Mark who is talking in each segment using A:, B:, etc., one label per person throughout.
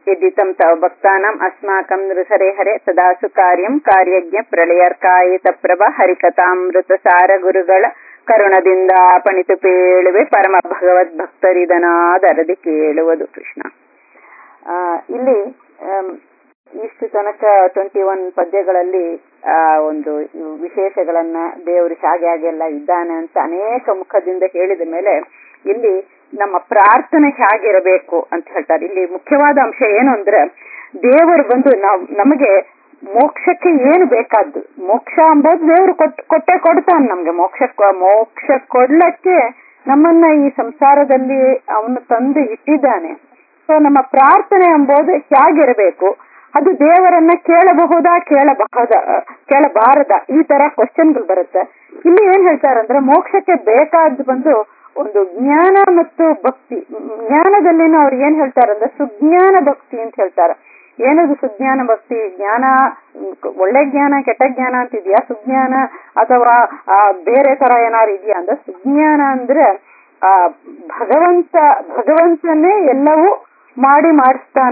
A: यदितं तव भक्तानाम् अस्माकं नृहरे हरे सदा ಸುಕಾರ್ಯಂ ಕಾರ್ಯಜ್ಞ ಪ್ರಳಯರ್ಕಾಯಿತ ಪ್ರಭ ಹರಿಕಥಾಮೃತಸಾರ ಗುರುಗಳ ಕರುಣದಿಂದ ಪಣಿತು ಪೇಳುವೆ ಪರಮ ಭಗವದ್ ಭಕ್ತರಿದನಾದರದಿ ಕೇಳುವುದು ಕೃಷ್ಣ ಆ, ಇಲ್ಲಿ ಆಮ್, ಇಷ್ಟು ತನಕ ಟ್ವೆಂಟಿ ಒನ್ ಪದ್ಯಗಳಲ್ಲಿ ಆ ಒಂದು ವಿಶೇಷಗಳನ್ನ ದೇವರು ಹಾಗೆ ಹಾಗೆಲ್ಲ ಇದ್ದಾನೆ ಅಂತ ಅನೇಕ ಮುಖದಿಂದ ಹೇಳಿದ ಮೇಲೆ ಇಲ್ಲಿ ನಮ್ಮ ಪ್ರಾರ್ಥನೆ ಹೇಗಿರಬೇಕು ಅಂತ ಹೇಳ್ತಾರೆ ಇಲ್ಲಿ ಮುಖ್ಯವಾದ ಅಂಶ ಏನು ಅಂದ್ರೆ ದೇವರು ಬಂದು ನಾವು ನಮಗೆ ಮೋಕ್ಷಕ್ಕೆ ಏನು ಬೇಕಾದ್ದು ಮೋಕ್ಷ ಅಂಬೋದು ದೇವರು ಕೊಟ್ ಕೊಟ್ಟೆ ಕೊಡ್ತಾನೆ ನಮ್ಗೆ ಮೋಕ್ಷ ಕೊ- ಮೋಕ್ಷ ಕೊಡ್ಲಕ್ಕೆ ನಮ್ಮನ್ನ ಈ ಸಂಸಾರದಲ್ಲಿ ಅವನು ತಂದು ಇಟ್ಟಿದ್ದಾನೆ ಸೊ ನಮ್ಮ ಪ್ರಾರ್ಥನೆ ಎಂಬುದು ಹೇಗಿರಬೇಕು ಅದು ದೇವರನ್ನ ಕೇಳಬಹುದಾ ಕೇಳಬಹುದ ಕೇಳಬಾರದ ಈ ತರ ಕ್ವಶನ್ಗಳು ಬರುತ್ತೆ ಇಲ್ಲಿ ಏನ್ ಹೇಳ್ತಾರಂದ್ರೆ ಮೋಕ್ಷಕ್ಕೆ ಬೇಕಾದ್ದು ಬಂದು ಒಂದು ಜ್ಞಾನ ಮತ್ತು ಭಕ್ತಿ ಜ್ಞಾನದಲ್ಲಿನೂ ಅವ್ರು ಏನ್ ಹೇಳ್ತಾರಂದ್ರೆ ಸುಜ್ಞಾನ ಭಕ್ತಿ ಅಂತ ಹೇಳ್ತಾರೆ ಏನದು ಸುಜ್ಞಾನ ಭಕ್ತಿ ಜ್ಞಾನ ಮ್, ಒಳ್ಳೆ ಜ್ಞಾನ ಕೆಟ್ಟ ಜ್ಞಾನ ಅಂತ ಇದೆಯಾ ಸುಜ್ಞಾನ ಅಥವಾ ಆ, ಬೇರೆ ತರ ಏನಾರು ಇದೆಯಾ ಅಂದ್ರೆ ಸುಜ್ಞಾನ ಅಂದ್ರೆ ಆ ಭಗವಂತ ಭಗವಂತನೇ ಎಲ್ಲವೂ ಮಾಡಿ ಮಾಡಿಸ್ತಾನ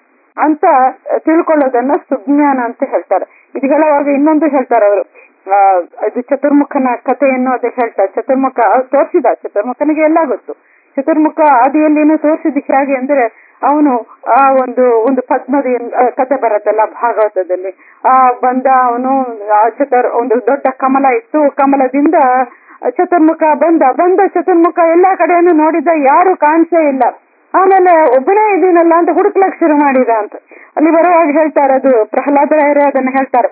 A: ಅಂತ ತಿಳ್ಕೊಳ್ಳೋದನ್ನ ಸುಜ್ಞಾನ ಅಂತ ಹೇಳ್ತಾರೆ ಇದು ಹೇಳುವಾಗ ಇನ್ನೊಂದು ಹೇಳ್ತಾರೆ ಅವರು ಆ, ಇದು ಚತುರ್ಮುಖನ ಕಥೆಯನ್ನು ಅದು ಹೇಳ್ತಾರೆ ಚತುರ್ಮುಖ ಅವ್ರು ತೋರಿಸಿದ ಚತುರ್ಮುಖನಿಗೆ ಎಲ್ಲ ಗೊತ್ತು ಚತುರ್ಮುಖ ಆದಿಯಲ್ಲಿನೂ ತೋರಿಸಿದ ಹೇಗೆ ಅಂದ್ರೆ ಅವನು ಆ ಒಂದು ಒಂದು ಪದ್ಮದ ಆ, ಕಥೆ ಬರುತ್ತಲ್ಲ ಭಾಗವತದಲ್ಲಿ ಆ ಬಂದ ಅವನು ಆ ಚತುರ್ ಒಂದು ದೊಡ್ಡ ಕಮಲ ಇತ್ತು ಕಮಲದಿಂದ ಚತುರ್ಮುಖ ಬಂದ ಬಂದ ಚತುರ್ಮುಖ ಎಲ್ಲಾ ಕಡೆಯನ್ನು ನೋಡಿದ ಯಾರು ಕಾಣಿಸೇ ಇಲ್ಲ ಆಮೇಲೆ ಒಬ್ಬನೇ ಇದೀನಲ್ಲ ಅಂತ ಹುಡುಕ್ಲಕ್ ಶುರು ಮಾಡಿದ ಅಂತ ಅಲ್ಲಿ ಬರುವಾಗ ಹೇಳ್ತಾರೆ ಅದು ಪ್ರಹ್ಲಾದರಾಯರೇ ಅದನ್ನ ಹೇಳ್ತಾರೆ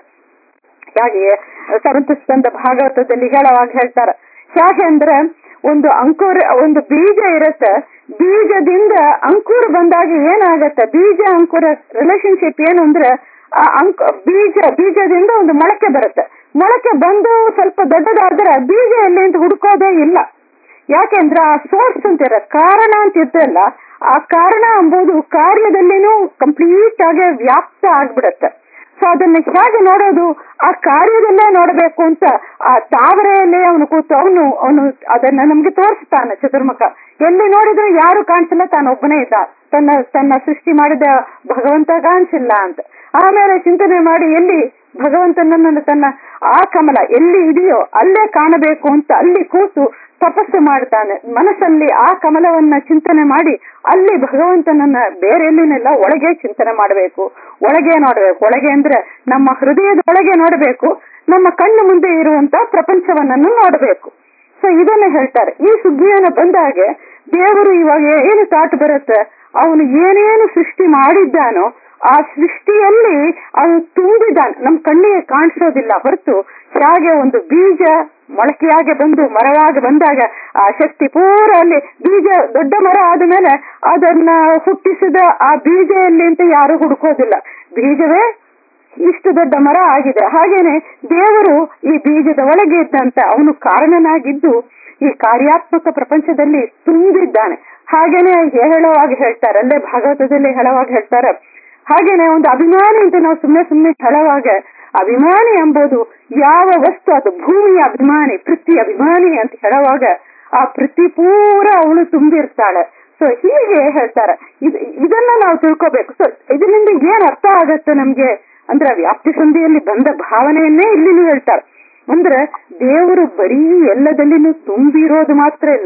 A: ಹಾಗೆ ಸರಂತಸ್ಕಂದ ಭಾಗವತದಲ್ಲಿ ಹೇಳುವಾಗ ಹೇಳ್ತಾರೆ ಹೇಗೆ ಅಂದ್ರೆ ಒಂದು ಅಂಕುರ ಒಂದು ಬೀಜ ಇರುತ್ತೆ ಬೀಜದಿಂದ ಅಂಕುರ ಬಂದಾಗ ಏನಾಗತ್ತೆ ಬೀಜ ಅಂಕುರ ರಿಲೇಶನ್ಶಿಪ್ ಏನು ಅಂದ್ರೆ ಆ ಅಂಕ ಬೀಜ ಬೀಜದಿಂದ ಒಂದು ಮೊಳಕೆ ಬರುತ್ತೆ ಮೊಳಕೆ ಬಂದು ಸ್ವಲ್ಪ ದೊಡ್ಡದಾದ್ರೆ ಬೀಜ ಎಲ್ಲಿ ಅಂತ ಹುಡುಕೋದೇ ಇಲ್ಲ ಯಾಕೆಂದ್ರೆ ಆ ಸೋರ್ಸ್ ಅಂತ ಇರ ಕಾರಣ ಅಂತ ಇರ್ತಲ್ಲ ಆ ಕಾರಣ ಎಂಬುದು ಕಾರ್ಯದಲ್ಲಿನೂ ಕಂಪ್ಲೀಟ್ ಆಗಿ ವ್ಯಾಪ್ತ ಆಗ್ಬಿಡತ್ತೆ ಸೊ ಅದನ್ನ ಹೇಗೆ ನೋಡೋದು ಆ ಕಾರ್ಯದಲ್ಲೇ ನೋಡಬೇಕು ಅಂತ ಆ ತಾವರೆಯಲ್ಲಿ ಅವನು ಕೂತು ಅವನು ಅವನು ಅದನ್ನ ನಮ್ಗೆ ತೋರಿಸ್ತಾನೆ ಚತುರ್ಮುಖ ಎಲ್ಲಿ ನೋಡಿದ್ರೆ ಯಾರು ಕಾಣಿಸಿಲ್ಲ ತಾನೊಬ್ಬನೇ ಇದ್ದ ತನ್ನ ತನ್ನ ಸೃಷ್ಟಿ ಮಾಡಿದ ಭಗವಂತ ಕಾಣಿಸಿಲ್ಲ ಅಂತ ಆಮೇಲೆ ಚಿಂತನೆ ಮಾಡಿ ಎಲ್ಲಿ ಭಗವಂತನನ್ನು ತನ್ನ ಆ ಕಮಲ ಎಲ್ಲಿ ಇದೆಯೋ ಅಲ್ಲೇ ಕಾಣಬೇಕು ಅಂತ ಅಲ್ಲಿ ಕೂತು ತಪಸ್ಸು ಮಾಡ್ತಾನೆ ಮನಸ್ಸಲ್ಲಿ ಆ ಕಮಲವನ್ನ ಚಿಂತನೆ ಮಾಡಿ ಅಲ್ಲಿ ಭಗವಂತನನ್ನ ಬೇರೆ ಎಲ್ಲಿನೆಲ್ಲ ಒಳಗೆ ಚಿಂತನೆ ಮಾಡಬೇಕು ಒಳಗೆ ನೋಡಬೇಕು ಒಳಗೆ ಅಂದ್ರೆ ನಮ್ಮ ಹೃದಯದ ಒಳಗೆ ನೋಡಬೇಕು ನಮ್ಮ ಕಣ್ಣು ಮುಂದೆ ಇರುವಂತ ಪ್ರಪಂಚವನ್ನನ್ನು ನೋಡಬೇಕು ಸೊ ಇದನ್ನ ಹೇಳ್ತಾರೆ ಈ ಸುಜ್ಞಾನ ಬಂದಾಗೆ ದೇವರು ಇವಾಗ ಏನು ತಾಟ್ ಬರುತ್ತೆ ಅವನು ಏನೇನು ಸೃಷ್ಟಿ ಮಾಡಿದ್ದಾನೋ ಆ ಸೃಷ್ಟಿಯಲ್ಲಿ ಅವನು ತುಂಬಿದ್ದಾನೆ ನಮ್ ಕಣ್ಣಿಗೆ ಕಾಣಿಸೋದಿಲ್ಲ ಹೊರತು ಹೇಗೆ ಒಂದು ಬೀಜ ಮೊಳಕೆಯಾಗಿ ಬಂದು ಮರವಾಗಿ ಬಂದಾಗ ಆ ಶಕ್ತಿ ಪೂರ ಅಲ್ಲಿ ಬೀಜ ದೊಡ್ಡ ಮರ ಆದ್ಮೇಲೆ ಅದನ್ನ ಹುಟ್ಟಿಸಿದ ಆ ಬೀಜ ಎಲ್ಲಿ ಅಂತ ಯಾರು ಹುಡುಕೋದಿಲ್ಲ ಬೀಜವೇ ಇಷ್ಟು ದೊಡ್ಡ ಮರ ಆಗಿದೆ ಹಾಗೇನೆ ದೇವರು ಈ ಬೀಜದ ಒಳಗೆ ಇದ್ದಂತ ಅವನು ಕಾರಣನಾಗಿದ್ದು ಈ ಕಾರ್ಯಾತ್ಮಕ ಪ್ರಪಂಚದಲ್ಲಿ ತುಂಬಿದ್ದಾನೆ ಹಾಗೇನೆ ಹೇಳುವಾಗ ಹೇಳ್ತಾರೆ ಅಲ್ಲೇ ಭಾಗವತದಲ್ಲಿ ಹೇಳುವಾಗ ಹೇಳ್ತಾರೆ ಹಾಗೇನೆ ಒಂದು ಅಭಿಮಾನಿ ಅಂತ ನಾವು ಸುಮ್ಮನೆ ಸುಮ್ಮನೆ ಹೇಳುವಾಗ ಅಭಿಮಾನಿ ಎಂಬುದು ಯಾವ ವಸ್ತು ಅದು ಭೂಮಿಯ ಅಭಿಮಾನಿ ಪೃಥ್ವಿ ಅಭಿಮಾನಿ ಅಂತ ಹೇಳುವಾಗ ಆ ಪೃಥ್ವಿ ಪೂರ ಅವಳು ತುಂಬಿರ್ತಾಳೆ ಸೊ ಹೀಗೆ ಹೇಳ್ತಾರೆ ಇದ್ ಇದನ್ನ ನಾವು ತಿಳ್ಕೋಬೇಕು ಸೊ ಇದರಿಂದ ಏನ್ ಅರ್ಥ ಆಗತ್ತೆ ನಮ್ಗೆ ಅಂದ್ರೆ ವ್ಯಾಪ್ತಿ ಸಂಧಿಯಲ್ಲಿ ಬಂದ ಭಾವನೆಯನ್ನೇ ಇಲ್ಲಿನೂ ಹೇಳ್ತಾರೆ ಅಂದ್ರೆ ದೇವರು ಬರೀ ಎಲ್ಲದಲ್ಲಿನೂ ತುಂಬಿರೋದು ಮಾತ್ರ ಇಲ್ಲ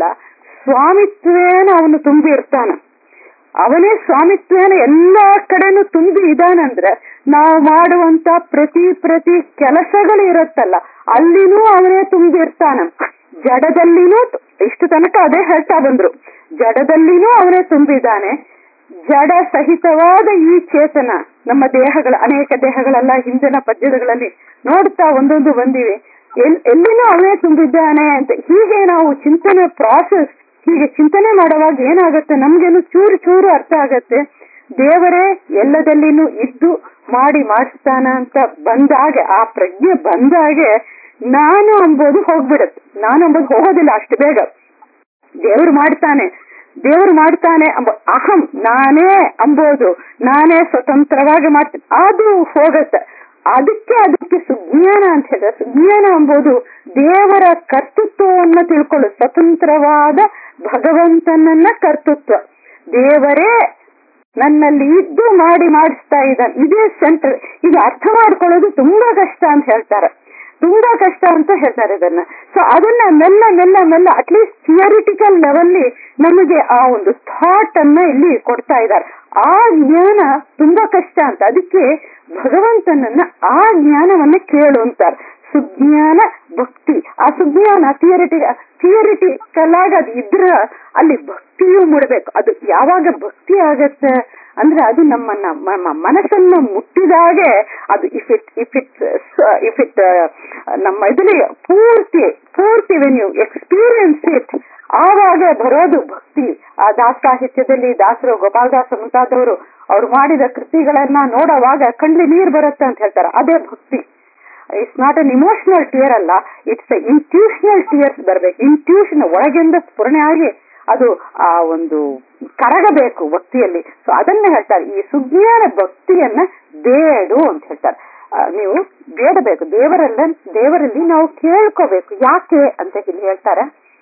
A: ಸ್ವಾಮಿತ್ವೇನ ಅವನು ತುಂಬಿ ಇರ್ತಾನ ಅವನೇ ಸ್ವಾಮಿತ್ವೇನ ಎಲ್ಲಾ ಕಡೆನೂ ತುಂಬಿ ಇದಾನಂದ್ರೆ ನಾವು ಮಾಡುವಂತ ಪ್ರತಿ ಪ್ರತಿ ಕೆಲಸಗಳು ಇರುತ್ತಲ್ಲ ಅಲ್ಲಿನೂ ಅವನೇ ತುಂಬಿ ಇರ್ತಾನ ಜಡದಲ್ಲಿನೂ ತು- ಇಷ್ಟು ತನಕ ಅದೇ ಹೇಳ್ತಾ ಬಂದ್ರು ಜಡದಲ್ಲಿನೂ ಅವನೇ ತುಂಬಿದ್ದಾನೆ ಜಡ ಸಹಿತವಾದ ಈ ಚೇತನ ನಮ್ಮ ದೇಹಗಳ ಅನೇಕ ದೇಹಗಳೆಲ್ಲ ಹಿಂದಿನ ಪದ್ಯಗಳಲ್ಲಿ ನೋಡ್ತಾ ಒಂದೊಂದು ಬಂದಿವೆ ಎಲ್ ಎಲ್ಲಿನೂ ಅವನೇ ತುಂಬಿದ್ದಾನೆ ಅಂತ ಹೀಗೆ ನಾವು ಚಿಂತನೆ ಪ್ರಾಸೆಸ್ ಹೀಗೆ ಚಿಂತನೆ ಮಾಡುವಾಗ ಏನಾಗುತ್ತೆ ನಮ್ಗೇನು ಚೂರು ಚೂರು ಅರ್ಥ ಆಗತ್ತೆ ದೇವರೇ ಎಲ್ಲದಲ್ಲಿನೂ ಇದ್ದು ಮಾಡಿ ಮಾಡಿಸ್ತಾನ ಅಂತ ಬಂದಾಗೆ ಆ ಪ್ರಜ್ಞೆ ಬಂದಾಗೆ ನಾನು ಅಂಬೋದು ಹೋಗ್ಬಿಡತ್ತೆ ನಾನು ಅಂಬೋದು ಹೋಗೋದಿಲ್ಲ ಅಷ್ಟು ಬೇಗ ದೇವರು ಮಾಡ್ತಾನೆ ದೇವರು ಮಾಡ್ತಾನೆ ಅಂಬ ಅಹಂ ನಾನೇ ಅಂಬೋದು ನಾನೇ ಸ್ವತಂತ್ರವಾಗಿ ಮಾಡ್ತೀನಿ ಅದು ಹೋಗತ್ತೆ ಅದಕ್ಕೆ ಅದಕ್ಕೆ ಸುಜ್ಞಾನ ಅಂತ ಹೇಳಿದ್ರೆ ಸುಜ್ಞಾನ ಎಂಬುದು ದೇವರ ಕರ್ತೃತ್ವವನ್ನ ತಿಳ್ಕೊಳ್ಳು ಸ್ವತಂತ್ರವಾದ ಭಗವಂತನನ್ನ ಕರ್ತೃತ್ವ ದೇವರೇ
B: ನನ್ನಲ್ಲಿ ಇದ್ದು ಮಾಡಿ ಮಾಡಿಸ್ತಾ ಇದ್ದಾನೆ ಇದೇ ಸೆಂಟರ್ ಇದು ಅರ್ಥ ಮಾಡ್ಕೊಳ್ಳೋದು ತುಂಬಾ ಕಷ್ಟ ಅಂತ ಹೇಳ್ತಾರೆ ತುಂಬಾ ಕಷ್ಟ ಅಂತ ಹೇಳ್ತಾರೆ ಇದನ್ನ ಸೊ ಅದನ್ನ ಮೆಲ್ಲ ಮೆಲ್ಲ ಮೆಲ್ಲ ಅಟ್ಲೀಸ್ಟ್ ಥಿಯರಿಟಿಕಲ್ ಲೆವೆಲ್ಲಿ ನಮಗೆ ಆ ಒಂದು ಥಾಟ್ ಅನ್ನ ಇಲ್ಲಿ ಕೊಡ್ತಾ ಇದ್ದಾರೆ ಆ ಜ್ಞಾನ ತುಂಬಾ ಕಷ್ಟ ಅಂತ ಅದಕ್ಕೆ ಭಗವಂತನನ್ನ ಆ ಜ್ಞಾನವನ್ನ ಕೇಳು ಅಂತಾರೆ ಸುಜ್ಞಾನ ಭಕ್ತಿ ಆ ಸುಜ್ಞಾನ ಥಿಯರಿಟಿ ಥಿಯರಿಟಿಕಲ್ ಆಗಿ ಅದು ಇದ್ರ ಅಲ್ಲಿ ಭಕ್ತಿಯೂ ಮೂಡಬೇಕು ಅದು ಯಾವಾಗ ಭಕ್ತಿ ಆಗತ್ತೆ ಅಂದ್ರೆ ಅದು ನಮ್ಮನ್ನ ಮ- ಮನಸ್ಸನ್ನು ಮುಟ್ಟಿದಾಗೆ ಅದು if it if it if it ನಮ್ಮ ಇದರಲ್ಲಿ ಪೂರ್ತಿ ಪೂರ್ತಿ ವೆನ್ ಯು ಎಕ್ಸ್ಪೀರಿಯನ್ಸ್ ಇಟ್ ಆವಾಗ ಬರೋದು ಭಕ್ತಿ ಆ ದಾಸ ಸಾಹಿತ್ಯದಲ್ಲಿ ದಾಸರು ಗೋಪಾಲದಾಸ ಮುಂತಾದವರು ಅವ್ರು ಮಾಡಿದ ಕೃತಿಗಳನ್ನ ನೋಡುವಾಗ ಕಣ್ಲಿ ನೀರ್ ಬರುತ್ತೆ ಅಂತ ಹೇಳ್ತಾರೆ ಅದೇ ಭಕ್ತಿ it's not an emotional tear ಅಲ್ಲ ಇಟ್ಸ್ ಇಂಟ್ಯೂಷನಲ್ ಟಿಯರ್ಸ್ ಬರ್ಬೇಕು ಇಂಟ್ಯೂಷನ್ ಒಳಗಿಂದ ಸ್ಫುರಣೆ ಆಗಿ ಅದು ಆ ಒಂದು ಕರಗಬೇಕು ಭಕ್ತಿಯಲ್ಲಿ ಸೊ ಅದನ್ನ ಹೇಳ್ತಾರೆ ಈ ಸುಜ್ಞಾನ ಭಕ್ತಿಯನ್ನ ಬೇಡು ಅಂತ ಹೇಳ್ತಾರೆ ಆ, ನೀವು ಬೇಡಬೇಕು ದೇವರಲ್ಲ ದೇವರಲ್ಲಿ ನಾವು ಕೇಳ್ಕೋಬೇಕು ಯಾಕೆ ಅಂತ ಇಲ್ಲಿ ಹೇಳ್ತಾರೆ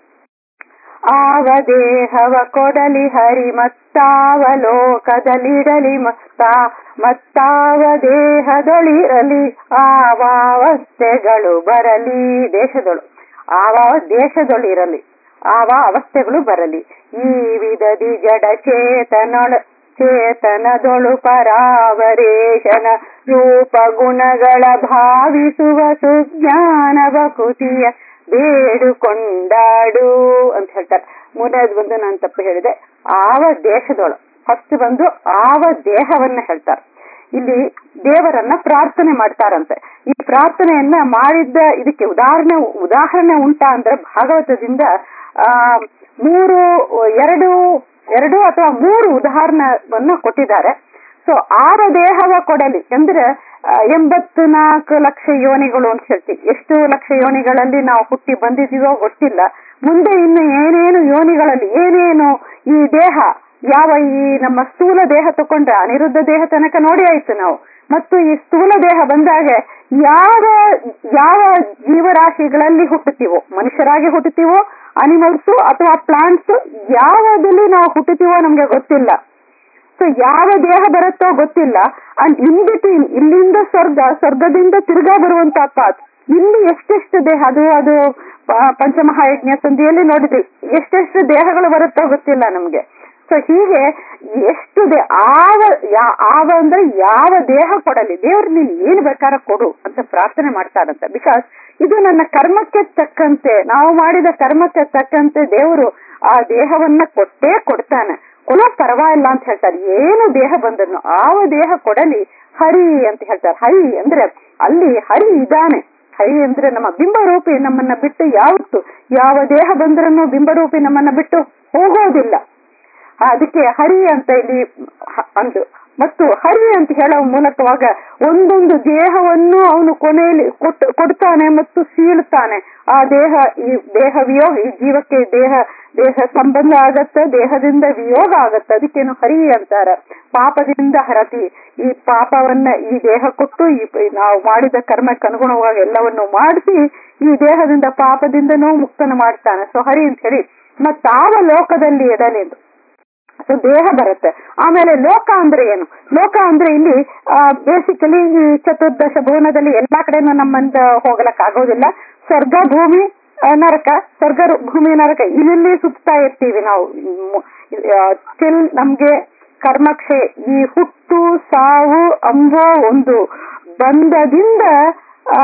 B: ಆವ ದೇಹವ ಕೊಡಲಿ ಹರಿ ಮತ್ತಾವ ಲೋಕದಲ್ಲಿಡಲಿ ಮತ್ತ ಮತ್ತಾವ ದೇಹದೊಳಿರಲಿ ಆವಾವಸ್ಥೆಗಳು ಬರಲಿ ದೇಶದೊಳು ಆವ ದೇಶದೊಳಿರಲಿ ಆವ ಅವಸ್ಥೆಗಳು ಬರಲಿ ಈ ವಿಧದಿ ಜಡ ಚೇತನೊಳ ಚೇತನದೊಳು ಪರಾವರೇಶನ ರೂಪ ಗುಣಗಳ ಭಾವಿಸುವ ಸುಜ್ಞಾನವ ಕೃತಿಯ ಬೇಡುಕೊಂಡಾಡು ಅಂತ ಹೇಳ್ತಾರೆ ಮೂರನೇದು ಬಂದು ನಾನು ತಪ್ಪು ಹೇಳಿದೆ ಆವ ದೇಶದೊಳು ಫಸ್ಟ್ ಬಂದು ಆವ ದೇಹವನ್ನ ಹೇಳ್ತಾರೆ ಇಲ್ಲಿ ದೇವರನ್ನ ಪ್ರಾರ್ಥನೆ ಮಾಡ್ತಾರಂತೆ ಈ ಪ್ರಾರ್ಥನೆಯನ್ನ ಮಾಡಿದ್ದ ಇದಕ್ಕೆ ಉದಾಹರಣೆ ಉದಾಹರಣೆ ಉಂಟಾ ಅಂದ್ರೆ ಭಾಗವತದಿಂದ ಆ ಮೂರು ಎರಡು ಎರಡು ಅಥವಾ ಮೂರು ಉದಾಹರಣೆವನ್ನ ಕೊಟ್ಟಿದ್ದಾರೆ ಸೊ ಆರ ದೇಹವ ಕೊಡಲಿ ಅಂದ್ರೆ ಆ, ಎಂಬತ್ತು ನಾಲ್ಕು ಲಕ್ಷ ಯೋನಿಗಳು ಅಂತ ಹೇಳ್ತೀವಿ ಎಷ್ಟು ಲಕ್ಷ ಯೋನಿಗಳಲ್ಲಿ ನಾವು ಹುಟ್ಟಿ ಬಂದಿದೀವೋ ಗೊತ್ತಿಲ್ಲ ಮುಂದೆ ಇನ್ನು ಏನೇನು ಯೋನಿಗಳಲ್ಲಿ ಏನೇನು ಈ ದೇಹ ಯಾವ ಈ ನಮ್ಮ ಸ್ಥೂಲ ದೇಹ ತಕೊಂಡ್ರೆ ಅನಿರುದ್ಧ ದೇಹ ತನಕ ನೋಡಿ ಆಯ್ತು ನಾವು ಮತ್ತು ಈ ಸ್ಥೂಲ ದೇಹ ಬಂದಾಗ ಯಾವ ಯಾವ ಜೀವರಾಶಿಗಳಲ್ಲಿ ಹುಟ್ಟುತ್ತೀವೋ ಮನುಷ್ಯರಾಗಿ ಹುಟ್ಟುತ್ತೀವೋ ಅನಿಮಲ್ಸ್ ಅಥವಾ ಪ್ಲಾಂಟ್ಸ್ ಯಾವದಲ್ಲಿ ನಾವು ಹುಟ್ಟುತ್ತೀವೋ ನಮ್ಗೆ ಗೊತ್ತಿಲ್ಲ ಸೊ ಯಾವ ದೇಹ ಬರುತ್ತೋ ಗೊತ್ತಿಲ್ಲ ಅಂಡ್ ಇನ್ ಬಿಟ್ವೀನ್ ಇಲ್ಲಿಂದ ಸ್ವರ್ಗ ಸ್ವರ್ಗದಿಂದ ತಿರ್ಗಾ ಬರುವಂತ ಪಾತ್ ಇಲ್ಲಿ ಎಷ್ಟೆಷ್ಟು ದೇಹ ಅದು ಅದು ಪ- ಪಂಚಮಹಾಯಜ್ಞ ಸಂಧಿಯಲ್ಲಿ ನೋಡಿದ್ವಿ ಎಷ್ಟೆಷ್ಟು ದೇಹಗಳು ಬರುತ್ತೋ ಗೊತ್ತಿಲ್ಲ ನಮ್ಗೆ ಸೊ ಹೀಗೆ ಎಷ್ಟು ದೇ ಆವ ಯಾ- ಆವ ಅಂದ್ರೆ ಯಾವ ದೇಹ ಕೊಡಲಿ ದೇವ್ರು ನೀನ್ ಏನ್ ಬೇಕಾದ್ರೆ ಕೊಡು ಅಂತ ಪ್ರಾರ್ಥನೆ ಮಾಡ್ತಾರಂತೆ ಬಿಕಾಸ್ ಇದು ನನ್ನ ಕರ್ಮಕ್ಕೆ ತಕ್ಕಂತೆ ನಾವು ಮಾಡಿದ ಕರ್ಮಕ್ಕೆ ತಕ್ಕಂತೆ ದೇವರು ಆ ದೇಹವನ್ನ ಕೊಟ್ಟೇ ಕೊಡ್ತಾನೆ ಕೊಡೋ ಪರವಾಗಿಲ್ಲ ಅಂತ ಹೇಳ್ತಾರೆ ಏನು ದೇಹ ಬಂದನು ಆವ ದೇಹ ಕೊಡಲಿ ಹರಿ ಅಂತ ಹೇಳ್ತಾರೆ ಹರಿ ಅಂದ್ರೆ ಅಲ್ಲಿ ಹರಿ ಇದ್ದಾನೆ ಹರಿ ಅಂದ್ರೆ ನಮ್ಮ ಬಿಂಬರೂಪಿ ನಮ್ಮನ್ನ ಬಿಟ್ಟು ಯಾವತ್ತು ಯಾವ ದೇಹ ಬಂದ್ರೂ ಬಿಂಬರೂಪಿ ನಮ್ಮನ್ನ ಬಿಟ್ಟು ಹೋಗೋದಿಲ್ಲ ಅದಕ್ಕೆ ಹರಿ ಅಂತ ಇಲ್ಲಿ ಹ- ಅಂದು ಮತ್ತು ಹರಿ ಅಂತ ಹೇಳೋ ಮೂಲಕವಾಗ ಒಂದೊಂದು ದೇಹವನ್ನು ಅವನು ಕೊನೆಯಲ್ಲಿ ಕೊಟ್ಟು ಕೊಡ್ತಾನೆ ಮತ್ತು ಸೀಳುತ್ತಾನೆ ಆ ದೇಹ ಈ ದೇಹ ವಿಯೋಗ ಈ ಜೀವಕ್ಕೆ ದೇಹ ದೇಹ ಸಂಬಂಧ ಆಗತ್ತೆ ದೇಹದಿಂದ ವಿಯೋಗ ಆಗತ್ತೆ ಅದಕ್ಕೇನು ಹರಿ ಅಂತಾರ ಪಾಪದಿಂದ ಹರತಿ ಈ ಪಾಪವನ್ನ ಈ ದೇಹ ಕೊಟ್ಟು ಈ ಪ- ನಾವು ಮಾಡಿದ ಕರ್ಮಕ್ಕೆ ಅನುಗುಣವಾಗಿ ಎಲ್ಲವನ್ನು ಮಾಡಿಸಿ ಈ ದೇಹದಿಂದ ಪಾಪದಿಂದನೂ ಮುಕ್ತನ ಮಾಡ್ತಾನೆ ಸೊ ಹರಿ ಅಂತ ಹೇಳಿ ಮತ್ತಾವ ಲೋಕದಲ್ಲಿ ಇಡಲೆಂದು ಸೊ ದೇಹ ಬರುತ್ತೆ ಆಮೇಲೆ ಲೋಕ ಅಂದ್ರೆ ಏನು ಲೋಕ ಅಂದ್ರೆ ಇಲ್ಲಿ ಬೇಸಿಕಲಿ ಈ ಚತುರ್ದಶ ಭುವನದಲ್ಲಿ ಎಲ್ಲಾ ಕಡೆನೂ ನಮ್ಮಂದ ಹೋಗ್ಲಕ್ ಆಗೋದಿಲ್ಲ ಸ್ವರ್ಗ ಭೂಮಿ ಆ, ನರಕ ಸ್ವರ್ಗ ರು- ಭೂಮಿ ನರಕ ಇಲ್ಲಿ ಸುತ್ತಾ ಇರ್ತೀವಿ ನಾವು ಸ್ಟಿಲ್ ನಮ್ಗೆ ಕರ್ಮಕ್ಷಯ ಈ ಹುಟ್ಟು ಸಾವು ಅಂಬೋ ಒಂದು ಬಂಧದಿಂದ ಆ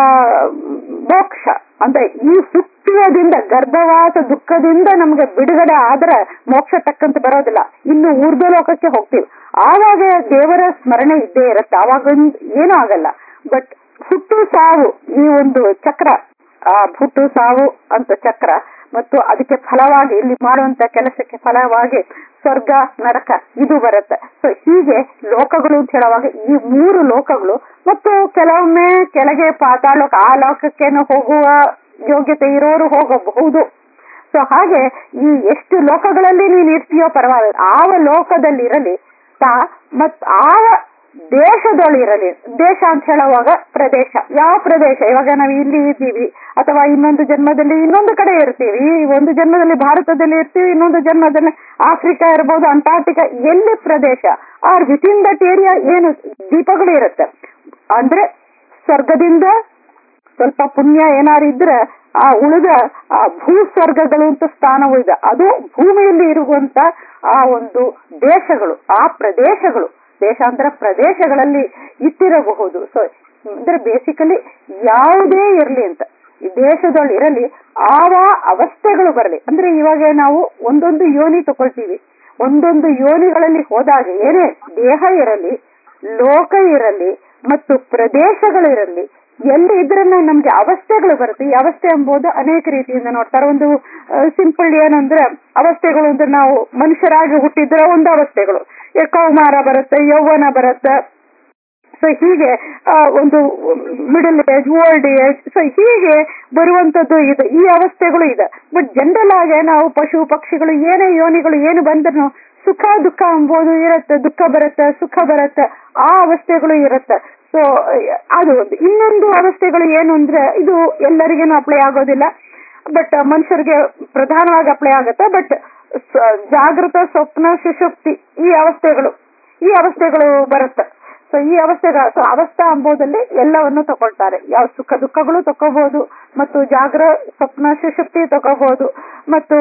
B: ಮೋಕ್ಷ ಅಂದ್ರೆ ಈ ಹುಟ್ಟುವುದಿಂದ ಗರ್ಭವಾಸ ದುಃಖದಿಂದ ನಮ್ಗೆ ಬಿಡುಗಡೆ ಆದ್ರೆ ಮೋಕ್ಷ ತಕ್ಕಂತ ಬರೋದಿಲ್ಲ ಇನ್ನು ಊರ್ಧ್ವ ಲೋಕಕ್ಕೆ ಹೋಗ್ತೀವಿ ಆವಾಗ ದೇವರ ಸ್ಮರಣೆ ಇದ್ದೇ ಇರುತ್ತೆ ಆವಾಗ ಒಂದ್ ಏನೂ ಆಗಲ್ಲ ಬಟ್ ಹುಟ್ಟು ಸಾವು ಈ ಒಂದು ಚಕ್ರ ಆ ಹುಟ್ಟು ಸಾವು ಅಂತ ಚಕ್ರ ಮತ್ತು ಅದಕ್ಕೆ ಫಲವಾಗಿ ಇಲ್ಲಿ ಮಾಡುವಂತ ಕೆಲಸಕ್ಕೆ ಫಲವಾಗಿ ಸ್ವರ್ಗ ನರಕ ಇದು ಬರುತ್ತೆ ಸೊ ಹೀಗೆ ಲೋಕಗಳು ಅಂತ ಹೇಳುವಾಗ ಈ ಮೂರು ಲೋಕಗಳು ಮತ್ತು ಕೆಲವೊಮ್ಮೆ ಕೆಳಗೆ ಪಾತಾಳೋಕ ಆ ಲೋಕಕ್ಕೇನು ಹೋಗುವ ಯೋಗ್ಯತೆ ಇರೋರು ಹೋಗಬಹುದು ಸೊ ಹಾಗೆ ಈ ಎಷ್ಟು ಲೋಕಗಳಲ್ಲಿ ನೀನು ಇರ್ತೀಯೋ ಪರವಾಗಿಲ್ಲ ಆವ ಲೋಕದಲ್ಲಿ ಇರಲಿ ತಾ ಮತ್ ಆವ ದೇಶದೊಳಿರಲಿ ದೇಶ ಅಂತ ಹೇಳುವಾಗ ಪ್ರದೇಶ ಯಾವ ಪ್ರದೇಶ ಇವಾಗ ನಾವು ಇಲ್ಲಿ ಇದ್ದೀವಿ ಅಥವಾ ಇನ್ನೊಂದು ಜನ್ಮದಲ್ಲಿ ಇನ್ನೊಂದು ಕಡೆ ಇರ್ತೀವಿ ಈ ಒಂದು ಜನ್ಮದಲ್ಲಿ ಭಾರತದಲ್ಲಿ ಇರ್ತೀವಿ ಇನ್ನೊಂದು ಜನ್ಮದಲ್ಲಿ ಆಫ್ರಿಕಾ ಇರ್ಬೋದು ಅಂಟಾರ್ಟಿಕಾ ಎಲ್ಲಿ ಪ್ರದೇಶ are within that area ಏನು ದೀಪಗಳು ಇರುತ್ತೆ ಅಂದ್ರೆ ಸ್ವರ್ಗದಿಂದ ಸ್ವಲ್ಪ ಪುಣ್ಯ ಏನಾರು ಇದ್ರೆ ಆ ಉಳಿದ ಆ ಭೂ ಸ್ವರ್ಗಗಳು ಅಂತ ಸ್ಥಾನವೂ ಇದೆ ಅದು ಭೂಮಿಯಲ್ಲಿ ಇರುವಂತ ಆ ಒಂದು ದೇಶಗಳು ಆ ಪ್ರದೇಶಗಳು ದೇಶಾಂತರ ಪ್ರದೇಶಗಳಲ್ಲಿ ಇಟ್ಟಿರಬಹುದು ಸೊ ಅಂದ್ರೆ ಬೇಸಿಕಲಿ ಯಾವುದೇ ಇರಲಿ ಅಂತ ಈ ದೇಶದಲ್ಲಿ ಇರಲಿ ಆವ ಅವಸ್ಥೆಗಳು ಬರಲಿ ಅಂದ್ರೆ ಇವಾಗ ನಾವು ಒಂದೊಂದು ಯೋನಿ ತಗೊಳ್ತೀವಿ ಒಂದೊಂದು ಯೋನಿಗಳಲ್ಲಿ ಹೋದಾಗ ಏನೇ ದೇಹ ಇರಲಿ ಲೋಕ ಇರಲಿ ಮತ್ತು ಪ್ರದೇಶಗಳಿರಲಿ ಎಲ್ಲಿ ಇದ್ರೆ ನಮ್ಗೆ ಅವಸ್ಥೆಗಳು ಬರುತ್ತೆ ಈ ಅವಸ್ಥೆ ಎಂಬುದು ಅನೇಕ ರೀತಿಯಿಂದ ನೋಡ್ತಾರೆ ಒಂದು ಸಿಂಪಲ್ ಏನಂದ್ರೆ ಅವಸ್ಥೆಗಳು ಅಂದ್ರೆ ನಾವು ಮನುಷ್ಯರಾಗಿ ಹುಟ್ಟಿದ್ರೆ ಒಂದು ಅವಸ್ಥೆಗಳು ಈ ಕೌಮಾರ ಬರುತ್ತೆ ಯೌವನ ಬರುತ್ತೆ ಸೊ ಹೀಗೆ ಆ, ಒಂದು middle age old age so ಹೀಗೆ ಬರುವಂತದ್ದು ಇದೆ ಈ ಅವಸ್ಥೆಗಳು ಇದೆ ಬಟ್ ಜನರಲ್ ಆಗಿ ನಾವು ಪಶು ಪಕ್ಷಿಗಳು ಏನೇ ಯೋನಿಗಳು ಏನು ಬಂದ್ರು ಸುಖ ದುಃಖ ಎಂಬುದು ಇರುತ್ತೆ ದುಃಖ ಬರುತ್ತೆ ಸುಖ ಬರುತ್ತೆ ಆ ಅವಸ್ಥೆಗಳು ಇರುತ್ತೆ ಸೊ ಅದು ಒಂದು ಇನ್ನೊಂದು ಅವಸ್ಥೆಗಳು ಏನು ಅಂದ್ರೆ ಇದು ಎಲ್ಲರಿಗೇನು ಅಪ್ಲೈ ಆಗೋದಿಲ್ಲ ಬಟ್ ಮನುಷ್ಯರಿಗೆ ಪ್ರಧಾನವಾಗಿ ಅಪ್ಲೈ ಆಗುತ್ತೆ ಬಟ್ ಜಾಗೃತ ಸ್ವಪ್ನ ಸುಷುಪ್ತಿ ಈ ಅವಸ್ಥೆಗಳು ಈ ಅವಸ್ಥೆಗಳು ಬರುತ್ತೆ ಸೊ ಈ ಅವಸ್ಥೆಗಳ ಸೊ ಅವಸ್ಥಾ ಎಂಬುದಲ್ಲಿ ಎಲ್ಲವನ್ನು ತಗೊಳ್ತಾರೆ ಯಾವ ಸುಖ ದುಃಖಗಳು ತಗೋಬಹುದು ಮತ್ತು ಜಾಗ್ರ ಸ್ವಪ್ನ ಸುಷುಪ್ತಿ ತಗೋಬಹುದು ಮತ್ತು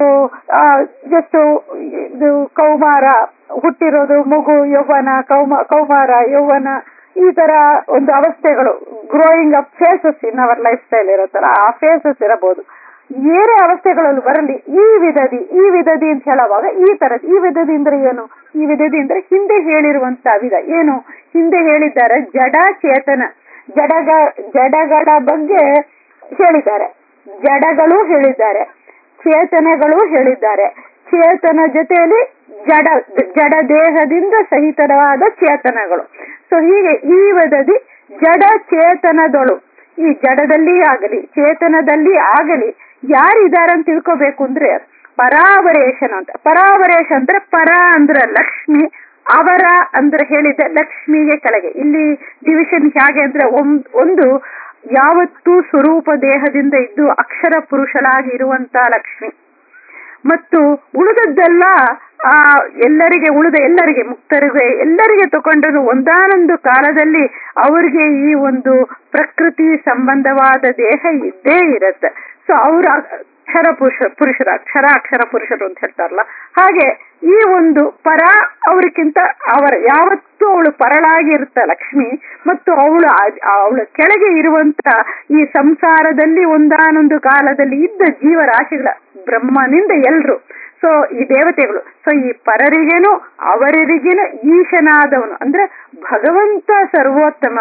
B: ಜಸ್ಟ್ ಇದು ಕೌಮಾರ ಹುಟ್ಟಿರೋದು ಮಗು ಯೌವನ ಕೌಮ ಕೌಮಾರ ಯೌವನ ಈ ತರ ಒಂದು ಅವಸ್ಥೆಗಳು growing up phases in our lifestyle ಇರುತ್ತಲ್ಲ ಆ ಫೇಸಸ್ ಇರಬಹುದು ಏನೇ ಅವಸ್ಥೆಗಳಲ್ಲಿ ಬರಲಿ ಈ ವಿಧದಿ ಈ ವಿಧದಿ ಅಂತ ಹೇಳುವಾಗ ಈ ತರದ್ ಈ ವಿಧದಿ ಅಂದ್ರೆ ಏನು ಈ ವಿಧದಿ ಅಂದ್ರೆ ಹಿಂದೆ ಹೇಳಿರುವಂತ ವಿಧ ಏನು ಹಿಂದೆ ಹೇಳಿದ್ದಾರೆ ಜಡ ಚೇತನ ಜಡಗ ಜಡಗಳ ಬಗ್ಗೆ ಹೇಳಿದ್ದಾರೆ ಜಡಗಳು ಹೇಳಿದ್ದಾರೆ ಚೇತನಗಳು ಹೇಳಿದ್ದಾರೆ ಚೇತನ ಜೊತೆಯಲ್ಲಿ ಜಡ ಜಡ ದೇಹದಿಂದ ಸಹಿತವಾದ ಚೇತನಗಳು ಸೊ ಹೀಗೆ ಈ ವಿಧದಿ ಜಡ ಚೇತನದಳು ಈ ಜಡದಲ್ಲಿ ಆಗಲಿ ಚೇತನದಲ್ಲಿ ಆಗಲಿ ಯಾರಿದ್ದಾರೆ ಅಂತ ತಿಳ್ಕೋಬೇಕು ಅಂದ್ರೆ ಪರಾವರೇಶನ ಅಂತ ಪರಾವರೇಶ ಅಂದ್ರೆ ಪರ ಅಂದ್ರೆ ಲಕ್ಷ್ಮಿ ಅವರ ಅಂದ್ರೆ ಹೇಳಿದ ಲಕ್ಷ್ಮಿಗೆ ಕೆಳಗೆ ಇಲ್ಲಿ ಡಿವಿಷನ್ ಹೇಗೆ ಅಂದ್ರೆ ಒಂದ್- ಒಂದು ಯಾವತ್ತೂ ಸ್ವರೂಪ ದೇಹದಿಂದ ಇದ್ದು ಅಕ್ಷರ ಪುರುಷಳಾಗಿ ಇರುವಂತ ಲಕ್ಷ್ಮಿ ಮತ್ತು ಉಳಿದದ್ದೆಲ್ಲ ಆ ಎಲ್ಲರಿಗೆ ಉಳಿದ ಎಲ್ಲರಿಗೆ ಮುಕ್ತರಿಗೆ ಎಲ್ಲರಿಗೆ ತಗೊಂಡರು ಒಂದಾನೊಂದು ಕಾಲದಲ್ಲಿ ಅವರಿಗೆ ಈ ಒಂದು ಪ್ರಕೃತಿ ಸಂಬಂಧವಾದ ದೇಹ ಇದ್ದೇ ಇರುತ್ತೆ ಸೊ ಅವರ ಅಕ್ಷರ ಪುರುಷ ಪುರುಷರ ಅಕ್ಷರ ಅಕ್ಷರ ಪುರುಷರು ಅಂತ ಹೇಳ್ತಾರಲ್ಲ ಹಾಗೆ ಈ ಒಂದು ಪರ ಅವರಿಗಿಂತ ಅವರ ಯಾವತ್ತೂ ಅವಳು ಪರಳಾಗಿ ಇರುತ್ತ ಲಕ್ಷ್ಮಿ ಮತ್ತು ಅವಳು ಅವಳ ಕೆಳಗೆ ಇರುವಂತ ಈ ಸಂಸಾರದಲ್ಲಿ ಒಂದಾನೊಂದು ಕಾಲದಲ್ಲಿ ಇದ್ದ ಜೀವರಾಶಿಗಳ ಬ್ರಹ್ಮನಿಂದ ಎಲ್ರು ಸೊ ಈ ದೇವತೆಗಳು ಸೊ ಈ ಪರರಿಗೇನು ಅವರಿಗೇನು ಈಶನಾದವನು ಅಂದ್ರೆ ಭಗವಂತ ಸರ್ವೋತ್ತಮ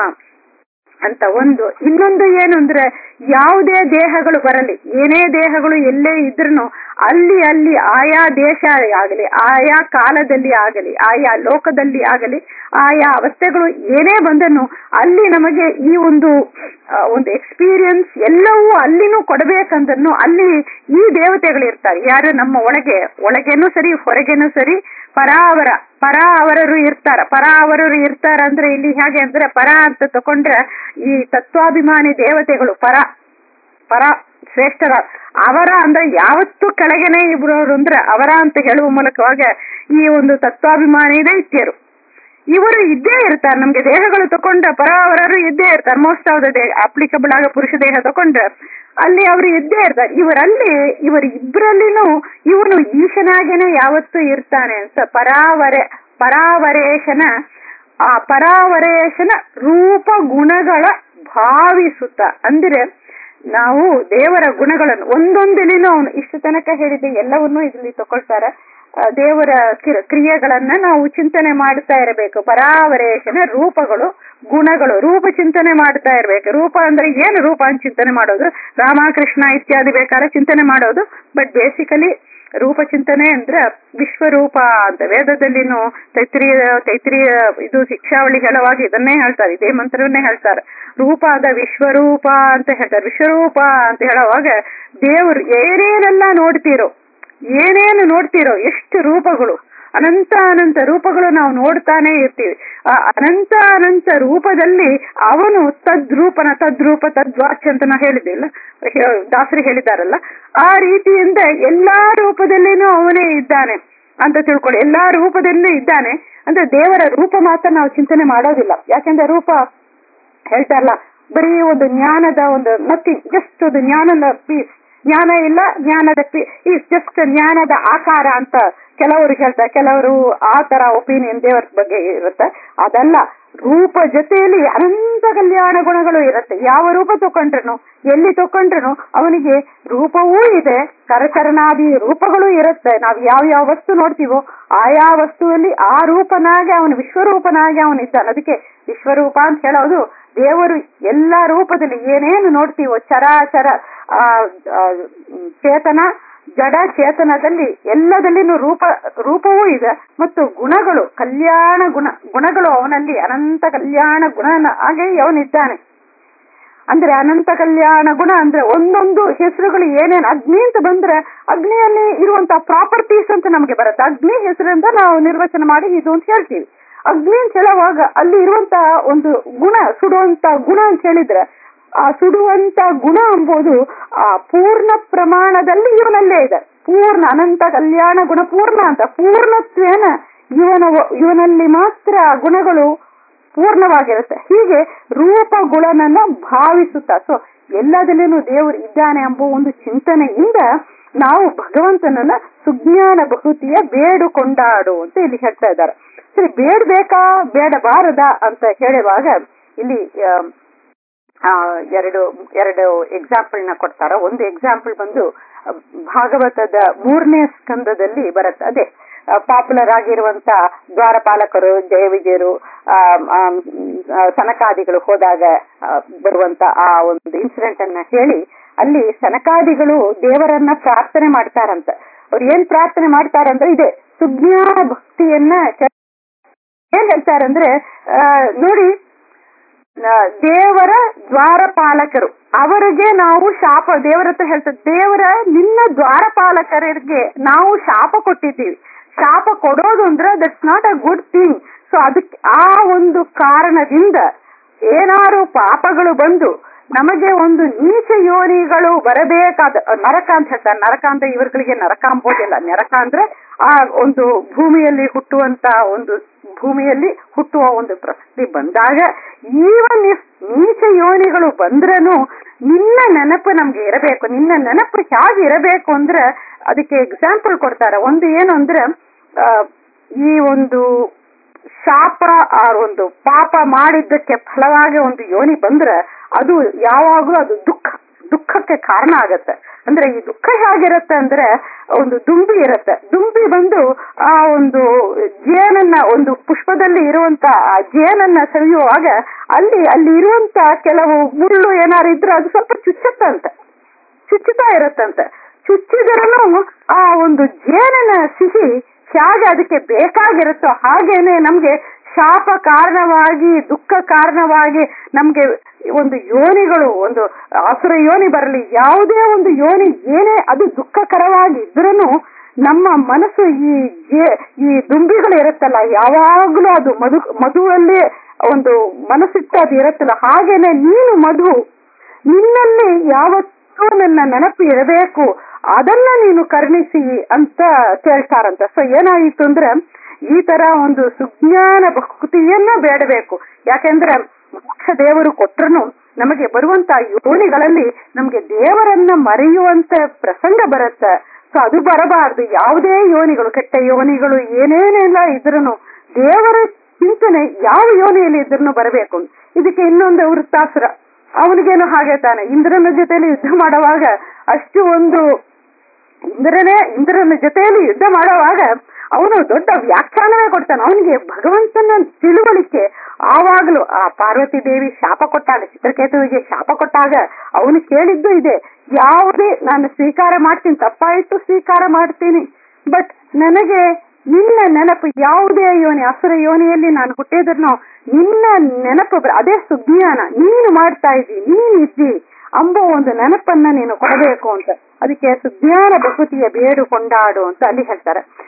B: ಅಂತ ಒಂದು ಇನ್ನೊಂದು ಏನು ಅಂದ್ರೆ ಯಾವುದೇ ದೇಹಗಳು ಬರಲಿ ಏನೇ ದೇಹಗಳು ಎಲ್ಲೇ ಇದ್ರೂ ಅಲ್ಲಿ ಅಲ್ಲಿ ಆಯಾ ದೇಶ ಆಗಲಿ ಆಯಾ ಕಾಲದಲ್ಲಿ ಆಗಲಿ ಆಯಾ ಲೋಕದಲ್ಲಿ ಆಗಲಿ ಆಯಾ ಅವಸ್ಥೆಗಳು ಏನೇ ಬಂದನು ಅಲ್ಲಿ ನಮಗೆ ಈ ಒಂದು ಆ, ಒಂದು ಎಕ್ಸ್ಪೀರಿಯನ್ಸ್ ಎಲ್ಲವೂ ಅಲ್ಲಿನೂ ಕೊಡಬೇಕಂದನ್ನು ಅಲ್ಲಿ ಈ ದೇವತೆಗಳು ಇರ್ತಾರೆ ಯಾರು ನಮ್ಮ ಒಳಗೆ ಒಳಗೇನೂ ಸರಿ ಹೊರಗೇನೂ ಸರಿ ಪರಾವರ ಪರ ಅವರರು ಇರ್ತಾರ ಪರ ಅವರರು ಇರ್ತಾರ ಅಂದ್ರೆ ಇಲ್ಲಿ ಹೇಗೆ ಅಂದ್ರೆ ಪರ ಅಂತ ತಕೊಂಡ್ರೆ ಈ ತತ್ವಾಭಿಮಾನಿ ದೇವತೆಗಳು ಪರ ಪರ ಶ್ರೇಷ್ಠರ ಅವರ ಅಂದ್ರೆ ಯಾವತ್ತೂ ಕೆಳಗೆನೆ ಇಬ್ರವರು ಅಂದ್ರೆ ಅವರ ಅಂತ ಹೇಳುವ ಮೂಲಕವಾಗ ಈ ಒಂದು ತತ್ವಾಭಿಮಾನಿ ದೈತ್ಯರು ಇವರು ಇದ್ದೇ ಇರ್ತಾರೆ ನಮ್ಗೆ ದೇಹಗಳು ತಕೊಂಡ್ರೆ ಪರಾವರರು ಇದ್ದೇ ಇರ್ತಾರೆ ಮೋಸ್ಟ್ ಆಫ್ ದ ದೇಹ ಅಪ್ಲಿಕಬಲ್ ಆಗ ಪುರುಷ ದೇಹ ತಕೊಂಡ್ರೆ ಅಲ್ಲಿ ಅವರು ಇದ್ದೇ ಇರ್ತಾರೆ ಇವರಲ್ಲಿ ಇವರು ಇಬ್ಬರಲ್ಲಿನೂ ಇವನು ಈಶನಾಗೇನೆ ಯಾವತ್ತೂ ಇರ್ತಾನೆ ಅಂತ ಪರಾವರೆ ಪರಾವರೇಶನ ಆ ಪರಾವರೇಶನ ರೂಪ ಗುಣಗಳ ಭಾವಿಸುತ್ತ ಅಂದ್ರೆ ನಾವು ದೇವರ ಗುಣಗಳನ್ನು ಒಂದೊಂದಿಲಿನೂ ಅವನು ಇಷ್ಟು ತನಕ ಹೇಳಿದ್ದೆ ಎಲ್ಲವನ್ನೂ ಇದರಲ್ಲಿ ತಗೊಳ್ತಾರೆ ಆ, ದೇವರ ಕಿರ- ಕ್ರಿಯೆಗಳನ್ನ ನಾವು ಚಿಂತನೆ ಮಾಡ್ತಾ ಇರಬೇಕು ಪರಾವರೇಶನ ರೂಪಗಳು ಗುಣಗಳು ರೂಪ ಚಿಂತನೆ ಮಾಡ್ತಾ ಇರ್ಬೇಕು ರೂಪ ಅಂದ್ರೆ ಏನು ರೂಪ ಅಂತ ಚಿಂತನೆ ಮಾಡೋದು ರಾಮಕೃಷ್ಣ ಇತ್ಯಾದಿ ಬೇಕಾದ್ರೆ ಚಿಂತನೆ ಮಾಡೋದು ಬಟ್ ಬೇಸಿಕಲಿ ರೂಪ ಚಿಂತನೆ ಅಂದ್ರೆ ವಿಶ್ವರೂಪ ಅಂತ ವೇದದಲ್ಲಿನೂ ತೈತ್ರಿಯ ತೈತ್ರಿಯ ಇದು ಶಿಕ್ಷಾವಳಿ ಹೇಳುವಾಗ ಇದನ್ನೇ ಹೇಳ್ತಾರೆ ಇದೇ ಮಂತ್ರವನ್ನೇ ಹೇಳ್ತಾರೆ ರೂಪ ಅದ ವಿಶ್ವರೂಪ ಅಂತ ಹೇಳ್ತಾರೆ ವಿಶ್ವರೂಪ ಅಂತ ಹೇಳುವಾಗ ದೇವರು ಏನೇನೆಲ್ಲ ನೋಡ್ತೀರೋ ಏನೇನು ನೋಡ್ತೀರೋ ಎಷ್ಟು ರೂಪಗಳು ಅನಂತ ಅನಂತ ರೂಪಗಳು ನಾವು ನೋಡ್ತಾನೆ ಇರ್ತೀವಿ ಆ ಅನಂತ ಅನಂತ ರೂಪದಲ್ಲಿ ಅವನು ತದ್ರೂಪನ ತದ್ರೂಪ ತದ್ವಾಚ್ ಅಂತ ನಾ ಹೇಳಿದ್ದಿಲ್ಲ ದಾಸರಿ ಹೇಳಿದಾರಲ್ಲ ಆ ರೀತಿಯಿಂದ ಎಲ್ಲಾ ರೂಪದಲ್ಲಿನೂ ಅವನೇ ಇದ್ದಾನೆ ಅಂತ ತಿಳ್ಕೊಳ್ಳಿ ಎಲ್ಲಾ ರೂಪದಲ್ಲೂ ಇದ್ದಾನೆ ಅಂದ್ರೆ ದೇವರ ರೂಪ ಮಾತ್ರ ನಾವು ಚಿಂತನೆ ಮಾಡೋದಿಲ್ಲ ಯಾಕೆಂದ್ರೆ ರೂಪ ಹೇಳ್ತಾರಲ್ಲ ಬರೀ ಒಂದು ಜ್ಞಾನದ ಒಂದು ನಥಿಂಗ್ ಜಸ್ಟ್ ಒಂದು ಜ್ಞಾನದ ಪೀಸ್ ಜ್ಞಾನ ಇಲ್ಲ ಜ್ಞಾನದ ಪೀ ಈಸ್ ಜಸ್ಟ್ ಜ್ಞಾನದ ಆಕಾರ ಅಂತ ಕೆಲವರು ಹೇಳ್ತಾರೆ ಕೆಲವರು ಆ ತರ ಒಪಿನಿಯನ್ ದೇವರ ಬಗ್ಗೆ ಇರುತ್ತೆ ಅದಲ್ಲ ರೂಪ ಜೊತೆಯಲ್ಲಿ ಅನಂತ ಕಲ್ಯಾಣ ಗುಣಗಳು ಇರುತ್ತೆ ಯಾವ ರೂಪ ತಕೊಂಡ್ರು ಎಲ್ಲಿ ತಕೊಂಡ್ರು ಅವನಿಗೆ ರೂಪವೂ ಇದೆ ಕರಚರಣಾದಿ ರೂಪಗಳು ಇರುತ್ತೆ ನಾವು ಯಾವ ಯಾವ ವಸ್ತು ನೋಡ್ತೀವೋ ಆಯಾ ವಸ್ತುವಲ್ಲಿ ಆ ರೂಪನಾಗೆ ಅವನು ವಿಶ್ವರೂಪನಾಗಿ ಅವನಿದ್ದಾನೆ ಅದಕ್ಕೆ ವಿಶ್ವರೂಪ ಅಂತ ಹೇಳೋದು ದೇವರು ಎಲ್ಲಾ ರೂಪದಲ್ಲಿ ಏನೇನು ನೋಡ್ತೀವೋ ಚರಾಚರ ಆ ಚೇತನ ಜಡ ಚೇತನದಲ್ಲಿ ಎಲ್ಲದಲ್ಲಿನೂ ರೂಪ ರೂಪವೂ ಇದೆ ಮತ್ತು ಗುಣಗಳು ಕಲ್ಯಾಣ ಗುಣ ಗುಣಗಳು ಅವನಲ್ಲಿ ಅನಂತ ಕಲ್ಯಾಣ ಗುಣ ಹಾಗೆ ಅವನಿದ್ದಾನೆ ಅಂದ್ರೆ ಅನಂತ ಕಲ್ಯಾಣ ಗುಣ ಅಂದ್ರೆ ಒಂದೊಂದು ಹೆಸರುಗಳು ಏನೇನು ಅಗ್ನಿ ಅಂತ ಬಂದ್ರೆ ಅಗ್ನಿಯಲ್ಲಿ ಇರುವಂತಹ ಪ್ರಾಪರ್ಟೀಸ್ ಅಂತ ನಮಗೆ ಬರುತ್ತೆ ಅಗ್ನಿ ಹೆಸರಿಂದ ನಾವು ನಿರ್ವಚನ ಮಾಡಿ ಇದು ಅಂತ ಹೇಳ್ತೀವಿ ಅಗ್ನಿ ಅಂತ ಹೇಳುವಾಗ ಅಲ್ಲಿ ಇರುವಂತಹ ಒಂದು ಗುಣ ಸುಡುವಂತ ಗುಣ ಅಂತ ಹೇಳಿದ್ರೆ ಆ ಸುಡುವಂತ ಗುಣ ಎಂಬುದು ಆ ಪೂರ್ಣ ಪ್ರಮಾಣದಲ್ಲಿ ಇವನಲ್ಲೇ ಇದೆ ಪೂರ್ಣ ಅನಂತ ಕಲ್ಯಾಣ ಗುಣ ಪೂರ್ಣ ಅಂತ ಪೂರ್ಣತ್ವೇನ ಇವನ ಇವನಲ್ಲಿ ಮಾತ್ರ ಆ ಗುಣಗಳು ಪೂರ್ಣವಾಗಿರುತ್ತೆ ಹೀಗೆ ರೂಪಗುಣನನ್ನ ಭಾವಿಸುತ್ತಾ ಸೊ ಎಲ್ಲದಲ್ಲಿನೂ ದೇವರು ಇದ್ದಾನೆ ಎಂಬ ಒಂದು ಚಿಂತನೆಯಿಂದ ನಾವು ಭಗವಂತನನ್ನ ಸುಜ್ಞಾನ ಬಹುತಿಯ ಬೇಡುಕೊಂಡಾಡು ಅಂತ ಇಲ್ಲಿ ಹೇಳ್ತಾ ಇದ್ದಾರೆ ಸರಿ ಬೇಡಬೇಕಾ ಬೇಡಬಾರದ ಅಂತ ಹೇಳುವಾಗ ಇಲ್ಲಿ ಆ ಎರಡು ಎರಡು ಎಕ್ಸಾಂಪಲ್ ನ ಕೊಡ್ತಾರ ಒಂದು ಎಕ್ಸಾಂಪಲ್ ಬಂದು ಭಾಗವತದ ಮೂರನೇ ಸ್ಕಂದದಲ್ಲಿ ಬರುತ್ತೆ ಅದೇ ಪಾಪ್ಯುಲರ್ ಆಗಿರುವಂತ ದ್ವಾರಪಾಲಕರು ಜಯ ವಿಜಯರು ಸನಕಾದಿಗಳು ಹೋದಾಗ ಬರುವಂತ ಆ ಒಂದು ಇನ್ಸಿಡೆಂಟ್ ಅನ್ನ ಹೇಳಿ ಅಲ್ಲಿ ಸನಕಾದಿಗಳು ದೇವರನ್ನ ಪ್ರಾರ್ಥನೆ ಮಾಡ್ತಾರಂತ ಅವ್ರು ಏನ್ ಪ್ರಾರ್ಥನೆ ಮಾಡ್ತಾರಂದ್ರೆ ಇದೆ ಸುಜ್ಞಾನ ಭಕ್ತಿಯನ್ನ ಏನ್ ಹೇಳ್ತಾರಂದ್ರೆ ನೋಡಿ ದೇವರ ದ್ವಾರಪಾಲಕರು ಅವರಿಗೆ ನಾವು ಶಾಪ ದೇವರ ಹತ್ರ ಹೇಳ್ತಾರೆ ದೇವರ ನಿನ್ನ ದ್ವಾರಪಾಲಕರಿಗೆ ನಾವು ಶಾಪ ಕೊಟ್ಟಿದ್ದೀವಿ ಶಾಪ ಕೊಡೋದು ಅಂದ್ರೆ that's not a good thing so ಅದಕ್ಕೆ ಆ ಒಂದು ಕಾರಣದಿಂದ ಏನಾರು ಪಾಪಗಳು ಬಂದು ನಮಗೆ ಒಂದು ನೀಚ ಯೋನಿಗಳು ಬರಬೇಕಾದ ನರಕ ಅಂತ ಹೇಳ್ತಾರೆ ನರಕ ಅಂತ ಇವರುಗಳಿಗೆ ನರಕ ಅಂಬೋದಿಲ್ಲ ನರಕ ಅಂದ್ರೆ ಆ ಒಂದು ಭೂಮಿಯಲ್ಲಿ ಹುಟ್ಟುವಂತ ಒಂದು ಭೂಮಿಯಲ್ಲಿ ಹುಟ್ಟುವ ಒಂದು ಪ್ರಸಕ್ತಿ ಬಂದಾಗ ಈವನ್ ಇಫ್ ನೀಚ ಯೋನಿಗಳು ಬಂದ್ರೂ ನಿನ್ನ ನೆನಪು ನಮ್ಗೆ ಇರಬೇಕು ನಿನ್ನ ನೆನಪು ಹೇಗೆ ಇರಬೇಕು ಅಂದ್ರೆ ಅದಕ್ಕೆ ಎಕ್ಸಾಂಪಲ್ ಕೊಡ್ತಾರೆ ಒಂದು ಏನು ಅಂದ್ರೆ ಈ ಒಂದು ಶಾಪ ಆ ಒಂದು ಪಾಪ ಮಾಡಿದ್ದಕ್ಕೆ ಫಲವಾಗಿ ಒಂದು ಯೋನಿ ಬಂದ್ರೆ ಅದು ಯಾವಾಗ್ಲೂ ಅದು ದುಃಖ ದುಃಖಕ್ಕೆ ಕಾರಣ ಆಗತ್ತೆ ಅಂದ್ರೆ ಈ ದುಃಖ ಹೇಗಿರುತ್ತೆ ಅಂದ್ರೆ ಒಂದು ದುಂಬಿ ಇರುತ್ತೆ ದುಂಬಿ ಬಂದು ಆ ಒಂದು ಜೇನನ್ನ ಒಂದು ಪುಷ್ಪದಲ್ಲಿ ಇರುವಂತ ಆ ಜೇನನ್ನ ಸವಿಯುವಾಗ ಅಲ್ಲಿ ಅಲ್ಲಿ ಇರುವಂತ ಕೆಲವು ಮುಳ್ಳು ಏನಾರು ಇದ್ರೆ ಅದು ಸ್ವಲ್ಪ ಚುಚ್ಚತ್ತಂತೆ ಚುಚ್ಚುತ್ತಾ ಇರತ್ತಂತೆ ಚುಚ್ಚಿದ್ರೂ ಆ ಒಂದು ಜೇನಿನ ಸಿಹಿ ಹೇಗೆ ಅದಕ್ಕೆ ಬೇಕಾಗಿರುತ್ತೋ ಹಾಗೇನೆ ನಮ್ಗೆ ಶಾಪ ಕಾರಣವಾಗಿ ದುಃಖ ಕಾರಣವಾಗಿ ನಮ್ಗೆ ಒಂದು ಯೋನಿಗಳು ಒಂದು ಅಸುರ ಯೋನಿ ಬರಲಿ ಯಾವುದೇ ಒಂದು ಯೋನಿ ಏನೇ ಅದು ದುಃಖಕರವಾಗಿ ಇದ್ರೂ ನಮ್ಮ ಮನಸ್ಸು ಈ ಈ ದುಂಬಿಗಳು ಇರುತ್ತಲ್ಲ ಯಾವಾಗ್ಲೂ ಅದು ಮಧು ಮಧುವಲ್ಲಿ ಒಂದು ಮನಸ್ಸಿಟ್ಟು ಅದು ಇರುತ್ತಲ್ಲ ಹಾಗೇನೆ ನೀನು ಮಧು ನಿನ್ನಲ್ಲಿ ಯಾವತ್ತೂ ನನ್ನ ನೆನಪು ಇರಬೇಕು ಅದನ್ನ ನೀನು ಕರ್ಣಿಸಿ ಅಂತ ಕೇಳ್ತಾರಂತ ಸೊ ಏನಾಯಿತು ಅಂದ್ರೆ ಈ ತರ ಒಂದು ಸುಜ್ಞಾನ ಭಕ್ತಿಯನ್ನ ಬೇಡಬೇಕು ಯಾಕೆಂದ್ರೆ ಮುಖ್ಯ ದೇವರು ಕೊಟ್ರು ನಮಗೆ ಬರುವಂತ ಯೋನಿಗಳಲ್ಲಿ ನಮ್ಗೆ ದೇವರನ್ನ ಮರೆಯುವಂತ ಪ್ರಸಂಗ ಬರುತ್ತೆ ಸೊ ಅದು ಬರಬಾರ್ದು ಯಾವುದೇ ಯೋನಿಗಳು ಕೆಟ್ಟ ಯೋನಿಗಳು ಏನೇನೆಲ್ಲ ಇದ್ರೂ ದೇವರ ಚಿಂತನೆ ಯಾವ ಯೋನಿಯಲ್ಲಿ ಇದ್ರೂ ಬರಬೇಕು ಇದಕ್ಕೆ ಇನ್ನೊಂದು ವೃತ್ತಾಸುರ ಅವನಿಗೇನು ಹಾಗೆ ತಾನೆ ಇಂದ್ರನ ಜೊತೆಯಲ್ಲಿ ಯುದ್ಧ ಮಾಡುವಾಗ ಅಷ್ಟು ಒಂದು ಇಂದ್ರನೇ ಇಂದ್ರನ ಜೊತೆಯಲ್ಲಿ ಯುದ್ಧ ಮಾಡುವಾಗ ಅವನು ದೊಡ್ಡ ವ್ಯಾಖ್ಯಾನವೇ ಕೊಡ್ತಾನೆ ಅವನಿಗೆ ಭಗವಂತನ ತಿಳುವಳಿಕೆ ಆವಾಗಲೂ ಆ ಪಾರ್ವತಿ ದೇವಿ ಶಾಪ ಕೊಟ್ಟಾಗ ಚಿತ್ರಕೇತುವಿಗೆ ಶಾಪ ಕೊಟ್ಟಾಗ ಅವನು ಕೇಳಿದ್ದು ಇದೆ ಯಾವುದೇ ನಾನು ಸ್ವೀಕಾರ ಮಾಡ್ತೀನಿ ತಪ್ಪಾಯಿತು ಸ್ವೀಕಾರ ಮಾಡ್ತೀನಿ ಬಟ್ ನನಗೆ ನಿನ್ನ ನೆನಪು ಯಾವುದೇ ಯೋನಿ ಅಸುರ ಯೋನಿಯಲ್ಲಿ ನಾನು ಹುಟ್ಟಿದ್ರು ನಿನ್ನ ನೆನಪು ಅದೇ ಸುಜ್ಞಾನ ನೀನು ಮಾಡ್ತಾ ಇದ್ದಿ ನೀನ್ ಇದ್ದಿ ಅಂಬೋ ಒಂದು ನೆನಪನ್ನ ನೀನು ಕೊಡಬೇಕು ಅಂತ ಅದಕ್ಕೆ ಸುಜ್ಞಾನ ಬಹುತಿಯ ಬೇಡು ಕೊಂಡಾಡು ಅಂತ ಅಲ್ಲಿ ಹೇಳ್ತಾರೆ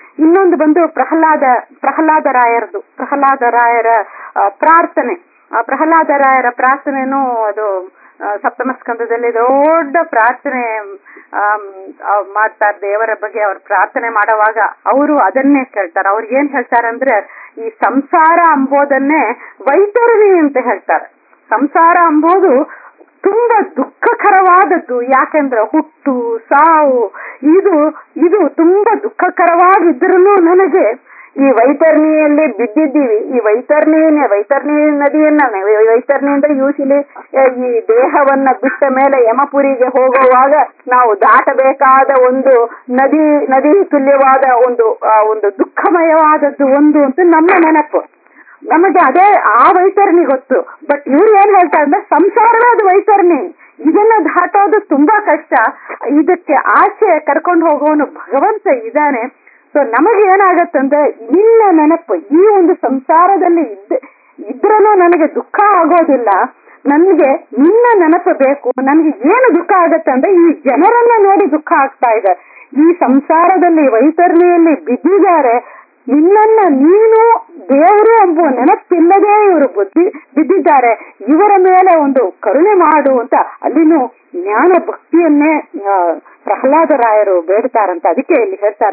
B: ಇನ್ನೊಂದು ಬಂದು ಪ್ರಹ್ಲಾದ ಪ್ರಹ್ಲಾದ ರಾಯರದು ಪ್ರಹ್ಲಾದ ರಾಯರ ಆ, ಪ್ರಾರ್ಥನೆ ಆ ಪ್ರಹ್ಲಾದ ರಾಯರ ಪ್ರಾರ್ಥನೆನೂ ಅದು ಆ, ಸಪ್ತಮ ಸ್ಕಂದದಲ್ಲಿ ದೊಡ್ಡ ಪ್ರಾರ್ಥನೆ ಆಮ್, ಆ, ಮಾಡ್ತಾರೆ ದೇವರ ಬಗ್ಗೆ ಅವ್ರು ಪ್ರಾರ್ಥನೆ ಮಾಡುವಾಗ ಅವರು ಅದನ್ನೇ ಕೇಳ್ತಾರೆ ಅವ್ರಿಗೆ ಏನ್ ಹೇಳ್ತಾರಂದ್ರೆ ಈ ಸಂಸಾರ ಅಂಬೋದನ್ನೇ ವೈತರಣಿ ಅಂತ ಹೇಳ್ತಾರೆ ಸಂಸಾರ ಅಂಬೋದು ತುಂಬಾ ದುಃಖಕರವಾದದ್ದು ಯಾಕೆಂದ್ರೆ ಹುಟ್ಟು ಸಾವು ಇದು ಇದು ತುಂಬಾ ದುಃಖಕರವಾಗಿದ್ರೂ ನನಗೆ ಈ ವೈತರಣಿಯಲ್ಲಿ ಬಿದ್ದಿದ್ದೀವಿ ಈ ವೈತರಣಿ ವೈತರಣಿ ನದಿಯನ್ನ ವೈ- ವೈತರಣಿ ಅಂದ್ರೆ ಯೂಶಲಿ ಈ ದೇಹವನ್ನ ಬಿಟ್ಟ ಮೇಲೆ ಯಮಪುರಿಗೆ ಹೋಗುವಾಗ ನಾವು ದಾಟಬೇಕಾದ ಒಂದು ನದಿ ನದಿ ತುಲ್ಯವಾದ ಒಂದು ಆ, ಒಂದು ದುಃಖಮಯವಾದದ್ದು ಒಂದು ಅಂತ ನಮ್ಮ ನೆನಪು ನಮಗೆ ಅದೇ ಆ ವೈತರಣಿ ಗೊತ್ತು ಬಟ್ ಇವ್ರು ಏನ್ ಹೇಳ್ತಾರೆ ಅಂದ್ರೆ ಸಂಸಾರವೇ ಅದು ವೈತರಣಿ ಇದನ್ನ ದಾಟೋದು ತುಂಬಾ ಕಷ್ಟ ಇದಕ್ಕೆ ಆಚೆ ಕರ್ಕೊಂಡು ಹೋಗೋನು ಭಗವಂತ ಇದ್ದಾನೆ ಸೊ ನಮಗೆ ಏನಾಗತ್ತಂದ್ರೆ ನಿನ್ನ ನೆನಪು ಈ ಒಂದು ಸಂಸಾರದಲ್ಲಿ ಇದ್ದ ಇದ್ರೂ ನನಗೆ ದುಃಖ ಆಗೋದಿಲ್ಲ ನನ್ಗೆ ನಿನ್ನ ನೆನಪು ಬೇಕು ನನ್ಗೆ ಏನು ದುಃಖ ಆಗತ್ತೆ ಅಂದ್ರೆ ಈ ಜನರನ್ನ ನೋಡಿ ದುಃಖ ಆಗ್ತಾ ಇದೆ ಈ ಸಂಸಾರದಲ್ಲಿ ವೈತರಣಿಯಲ್ಲಿ ಬಿದ್ದಿದ್ದಾರೆ ನಿನ್ನನ್ನ ನೀನು ದೇವರು ಎಂಬುವ ನೆನಪಿಲ್ಲದೆ ಇವರು ಬುದ್ಧಿ ಬಿದ್ದಿದ್ದಾರೆ ಇವರ ಮೇಲೆ ಒಂದು ಕರುಣೆ ಮಾಡು ಅಂತ ಅಲ್ಲಿನೂ ಜ್ಞಾನ ಭಕ್ತಿಯನ್ನೇ ಆ, ಪ್ರಹ್ಲಾದರಾಯರು ಬೇಡ್ತಾರಂತ ಅದಕ್ಕೆ ಇಲ್ಲಿ ಹೇಳ್ತಾರ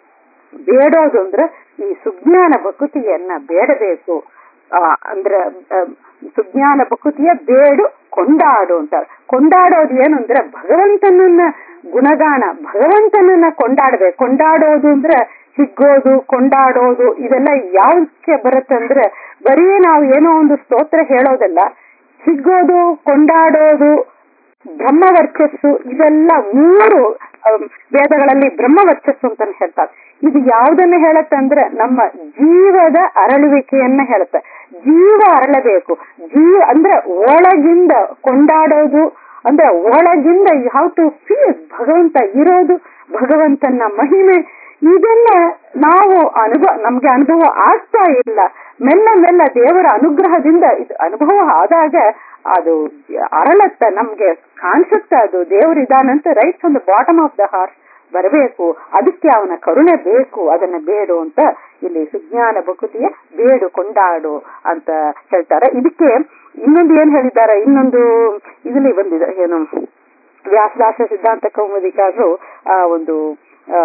B: ಬೇಡೋದು ಅಂದ್ರೆ ಈ ಸುಜ್ಞಾನ ಭಕುತಿಯನ್ನ ಬೇಡಬೇಕು ಆ, ಅಂದ್ರೆ ಆ, ಸುಜ್ಞಾನ ಭಕುತಿಯ ಬೇಡು ಕೊಂಡಾಡು ಅಂತ ಕೊಂಡಾಡೋದು ಏನು ಅಂದ್ರೆ ಭಗವಂತನನ್ನ ಗುಣಗಾನ ಭಗವಂತನನ್ನ ಕೊಂಡಾಡ್ಬೇಕು ಕೊಂಡಾಡೋದು ಅಂದ್ರೆ ಹಿಗ್ಗೋದು ಕೊಂಡಾಡೋದು ಇದೆಲ್ಲ ಯಾವ್ದಕ್ಕೆ ಬರುತ್ತೆ ಅಂದ್ರೆ ಬರೀ ನಾವು ಏನೋ ಒಂದು ಸ್ತೋತ್ರ ಹೇಳೋದಲ್ಲ ಹಿಗ್ಗೋದು ಕೊಂಡಾಡೋದು ಬ್ರಹ್ಮವರ್ಚಸ್ಸು ಇವೆಲ್ಲ ಮೂರು ಅಮ್, ವೇದಗಳಲ್ಲಿ ಬ್ರಹ್ಮವರ್ಚಸ್ಸು ಅಂತ ಹೇಳ್ತಾರೆ ಇದು ಯಾವ್ದನ್ನ ಹೇಳುತ್ತೆ ಅಂದ್ರೆ ನಮ್ಮ ಜೀವದ ಅರಳುವಿಕೆಯನ್ನ ಹೇಳುತ್ತೆ ಜೀವ ಅರಳಬೇಕು ಜೀವ ಅಂದ್ರೆ ಒಳಗಿಂದ ಕೊಂಡಾಡೋದು ಅಂದ್ರೆ ಒಳಗಿಂದ ಯು ಹ್ಯಾವ್ ಟು ಫೀಲ್ ಭಗವಂತ ಇರೋದು ಭಗವಂತನ ಮಹಿಮೆ ಇದನ್ನ ನಾವು ಅನುಭವ ನಮ್ಗೆ ಅನುಭವ ಆಗ್ತಾ ಇಲ್ಲ ಮೆಲ್ಲ ಮೆಲ್ಲ ದೇವರ ಅನುಗ್ರಹದಿಂದ ಇದು ಅನುಭವ ಆದಾಗ ಅದು ಅರಳತ್ತ ನಮ್ಗೆ ಕಾಣಿಸುತ್ತೆ ಅದು ದೇವರು ಇದಾನಂತ right from the bottom of the heart ಬರಬೇಕು ಅದಕ್ಕೆ ಅವನ ಕರುಣೆ ಬೇಕು ಅದನ್ನ ಬೇಡು ಅಂತ ಇಲ್ಲಿ ಸುಜ್ಞಾನ ಭಕುತಿಯ ಬೇಡು ಕೊಂಡಾಡು ಅಂತ ಹೇಳ್ತಾರೆ ಇದಕ್ಕೆ ಇನ್ನೊಂದು ಏನ್ ಹೇಳಿದ್ದಾರೆ ಇನ್ನೊಂದು ಇದರಲ್ಲಿ ಬಂದಿದೆ ಏನು ವ್ಯಾಸದಾಸ ಸಿದ್ಧಾಂತ ಕೌಮುದಿಕಾದ್ರು ಆ ಒಂದು ಆ,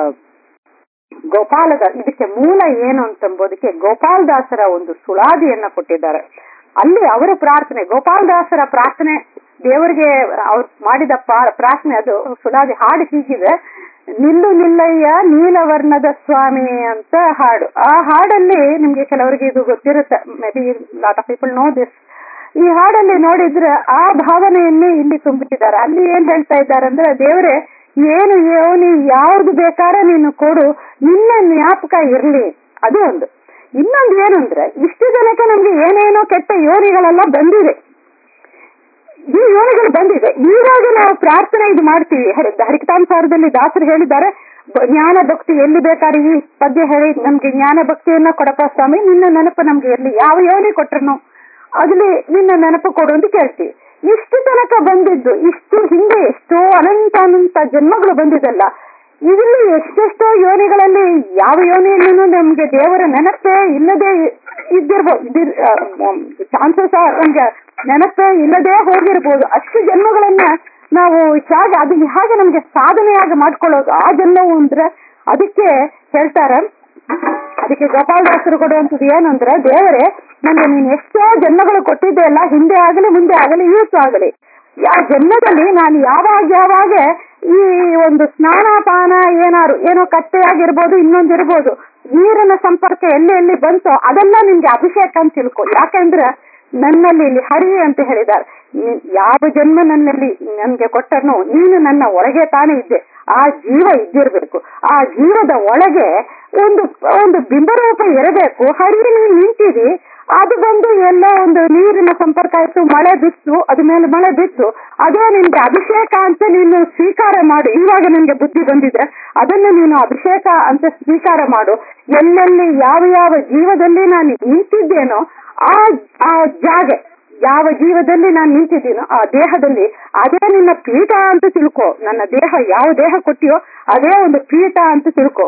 B: ಗೋಪಾಲದ ಇದಕ್ಕೆ ಮೂಲ ಏನು ಅಂತಂಬೋದಕ್ಕೆ ಗೋಪಾಲದಾಸರ ಒಂದು ಸುಳಾದಿಯನ್ನ ಕೊಟ್ಟಿದ್ದಾರೆ ಅಲ್ಲಿ ಅವರ ಪ್ರಾರ್ಥನೆ ಗೋಪಾಲದಾಸರ ಪ್ರಾರ್ಥನೆ ದೇವರಿಗೆ ಅವ್ರು ಮಾಡಿದ ಪಾ- ಪ್ರಾರ್ಥನೆ ಅದು ಸುಳಾದಿ ಹಾಡು ಹೀಗಿದೆ ನಿಲ್ಲು ನಿಲ್ಲಯ್ಯ ನೀಲವರ್ಣದ ಸ್ವಾಮಿ ಅಂತ ಹಾಡು ಆ ಹಾಡಲ್ಲಿ ನಿಮ್ಗೆ ಕೆಲವರಿಗೆ ಇದು ಗೊತ್ತಿರುತ್ತೆ maybe lot of people know this ಈ ಹಾಡಲ್ಲಿ ನೋಡಿದ್ರೆ ಆ ಭಾವನೆಯಲ್ಲಿ ಇಲ್ಲಿ ತುಂಬಿಟ್ಟಿದ್ದಾರೆ ಅಲ್ಲಿ ಏನ್ ಹೇಳ್ತಾ ಇದ್ದಾರೆ ಅಂದ್ರೆ ದೇವರೇ ಏನು ಯೋನಿ ಯಾವ್ದು ಬೇಕಾದ್ರೆ ನೀನು ಕೊಡು ನಿನ್ನ ಜ್ಞಾಪಕ ಇರ್ಲಿ ಅದು ಒಂದು ಇನ್ನೊಂದು ಏನು ಅಂದ್ರೆ ಇಷ್ಟು ಜನಕ್ಕೆ ನಮ್ಗೆ ಏನೇನೋ ಕೆಟ್ಟ ಯೋನಿಗಳೆಲ್ಲ ಬಂದಿದೆ ಈ ಯೋನಿಗಳು ಬಂದಿದೆ ಈವಾಗ ನಾವು ಪ್ರಾರ್ಥನೆ ಇದು ಮಾಡ್ತೀವಿ ಹರಿಕತಾಂಸಾರದಲ್ಲಿ ದಾಸರು ಹೇಳಿದ್ದಾರೆ ಬ- ಜ್ಞಾನ ಭಕ್ತಿ ಎಲ್ಲಿ ಬೇಕಾದ್ರೆ ಈ ಪದ್ಯ ಹೇಳಿ ನಮ್ಗೆ ಜ್ಞಾನ ಭಕ್ತಿಯನ್ನ ಕೊಡಪ್ಪ ಸ್ವಾಮಿ ನಿನ್ನ ನೆನಪು ನಮ್ಗೆ ಇರ್ಲಿ ಯಾವ ಯೋನಿ ಕೊಟ್ರು ಅದ್ರಲ್ಲಿ ನಿನ್ನ ನೆನಪು ಕೊಡು ಅಂತ ಕೇಳ್ತೀವಿ ಇಷ್ಟು ತನಕ ಬಂದಿದ್ದು ಇಷ್ಟು ಹಿಂದೆ ಎಷ್ಟೋ ಅನಂತ ಅನಂತ ಜನ್ಮಗಳು ಬಂದಿದಲ್ಲ ಇಲ್ಲಿ ಎಷ್ಟೆಷ್ಟೋ ಯೋನಿಗಳಲ್ಲಿ ಯಾವ ಯೋನಿಯಲ್ಲೂ ನಮ್ಗೆ ದೇವರ ನೆನಪೇ ಇಲ್ಲದೆ ಇದ್ದಿರ್ಬೋದು ಇದಿರ್ ಚಾನ್ಸಸ್ ನಮ್ಗೆ ನೆನಪೇ ಇಲ್ಲದೆ ಹೋಗಿರ್ಬೋದು ಅಷ್ಟು ಜನ್ಮಗಳನ್ನ ನಾವು ಹೇಗೆ ಅದು ಹೇಗೆ ನಮ್ಗೆ ಸಾಧನೆಯಾಗಿ ಮಾಡ್ಕೊಳ್ಳೋದು ಆ ಜನ್ಮವು ಅಂದ್ರೆ ಅದಕ್ಕೆ ಹೇಳ್ತಾರೆ ಅದಕ್ಕೆ ಗೋಪಾಲದಾಸರು ಕೊಡುವಂಥದ್ದು ಏನಂದ್ರೆ ದೇವರೇ ನನಗೆ ನೀನು ಎಷ್ಟೋ ಜನ್ಮಗಳು ಕೊಟ್ಟಿದ್ದೆ ಅಲ್ಲ ಹಿಂದೆ ಆಗಲಿ ಮುಂದೆ ಆಗಲಿ ಇವತ್ತು ಆಗಲಿ ಆ ಜನ್ಮದಲ್ಲಿ ನಾನು ಯಾವಾಗ ಯಾವಾಗ ಈ ಒಂದು ಸ್ನಾನಪಾನ ಏನಾರು ಏನೋ ಕಟ್ಟೆ ಆಗಿರ್ಬೋದು ಇನ್ನೊಂದಿರ್ಬೋದು ನೀರಿನ ಸಂಪರ್ಕ ಎಲ್ಲಿ ಎಲ್ಲಿ ಬಂತೋ ಅದೆಲ್ಲ ನಿಮ್ಗೆ ಅಭಿಷೇಕ ಅಂತ ತಿಳ್ಕೊ ಯಾಕಂದ್ರೆ ನನ್ನಲ್ಲಿ ಇಲ್ಲಿ ಹರಿ ಅಂತ ಹೇಳಿದ್ದಾರೆ ನೀ- ಯಾವ ಜನ್ಮ ನನ್ನಲ್ಲಿ ನನ್ಗೆ ಕೊಟ್ಟನು ನೀನು ನನ್ನ ಒಳಗೆ ತಾನೇ ಇದ್ದೆ ಆ ಜೀವ ಇದ್ದಿರ್ಬೇಕು ಆ ಜೀವದ ಒಳಗೆ ಒಂದು ಒಂದು ಬಿಂಬರೂಪ ಇರಬೇಕು ಹರಿ ನೀನು ನಿಂತಿದಿ ಅದು ಬಂದು ಎಲ್ಲೋ ಒಂದು ನೀರಿನ ಸಂಪರ್ಕ ಆಯ್ತು ಮಳೆ ಬಿತ್ತು ಅದ ಮೇಲೆ ಮಳೆ ಬಿತ್ತು ಅದೇ ನಿನ್ಗೆ ಅಭಿಷೇಕ ಅಂತ ನೀನು ಸ್ವೀಕಾರ ಮಾಡು ಇವಾಗ ನಿನ್ಗೆ ಬುದ್ಧಿ ಬಂದಿದೆ ಅದನ್ನು ನೀನು ಅಭಿಷೇಕ ಅಂತ ಸ್ವೀಕಾರ ಮಾಡು ಎಲ್ಲೆಲ್ಲಿ ಯಾವ ಯಾವ ಜೀವದಲ್ಲಿ ನಾನು ನಿಂತಿದ್ದೇನೋ ಆ ಆ ಜಾಗೆ ಯಾವ ಜೀವದಲ್ಲಿ ನಾನು ನಿಂತಿದ್ದೀನೋ ಆ ದೇಹದಲ್ಲಿ ಅದೇ ನಿನ್ನ ಪೀಠ ಅಂತ ತಿಳ್ಕೊ ನನ್ನ ದೇಹ ಯಾವ ದೇಹ ಕೊಟ್ಟಿಯೋ ಅದೇ ಒಂದು ಪೀಠ ಅಂತ ತಿಳ್ಕೊ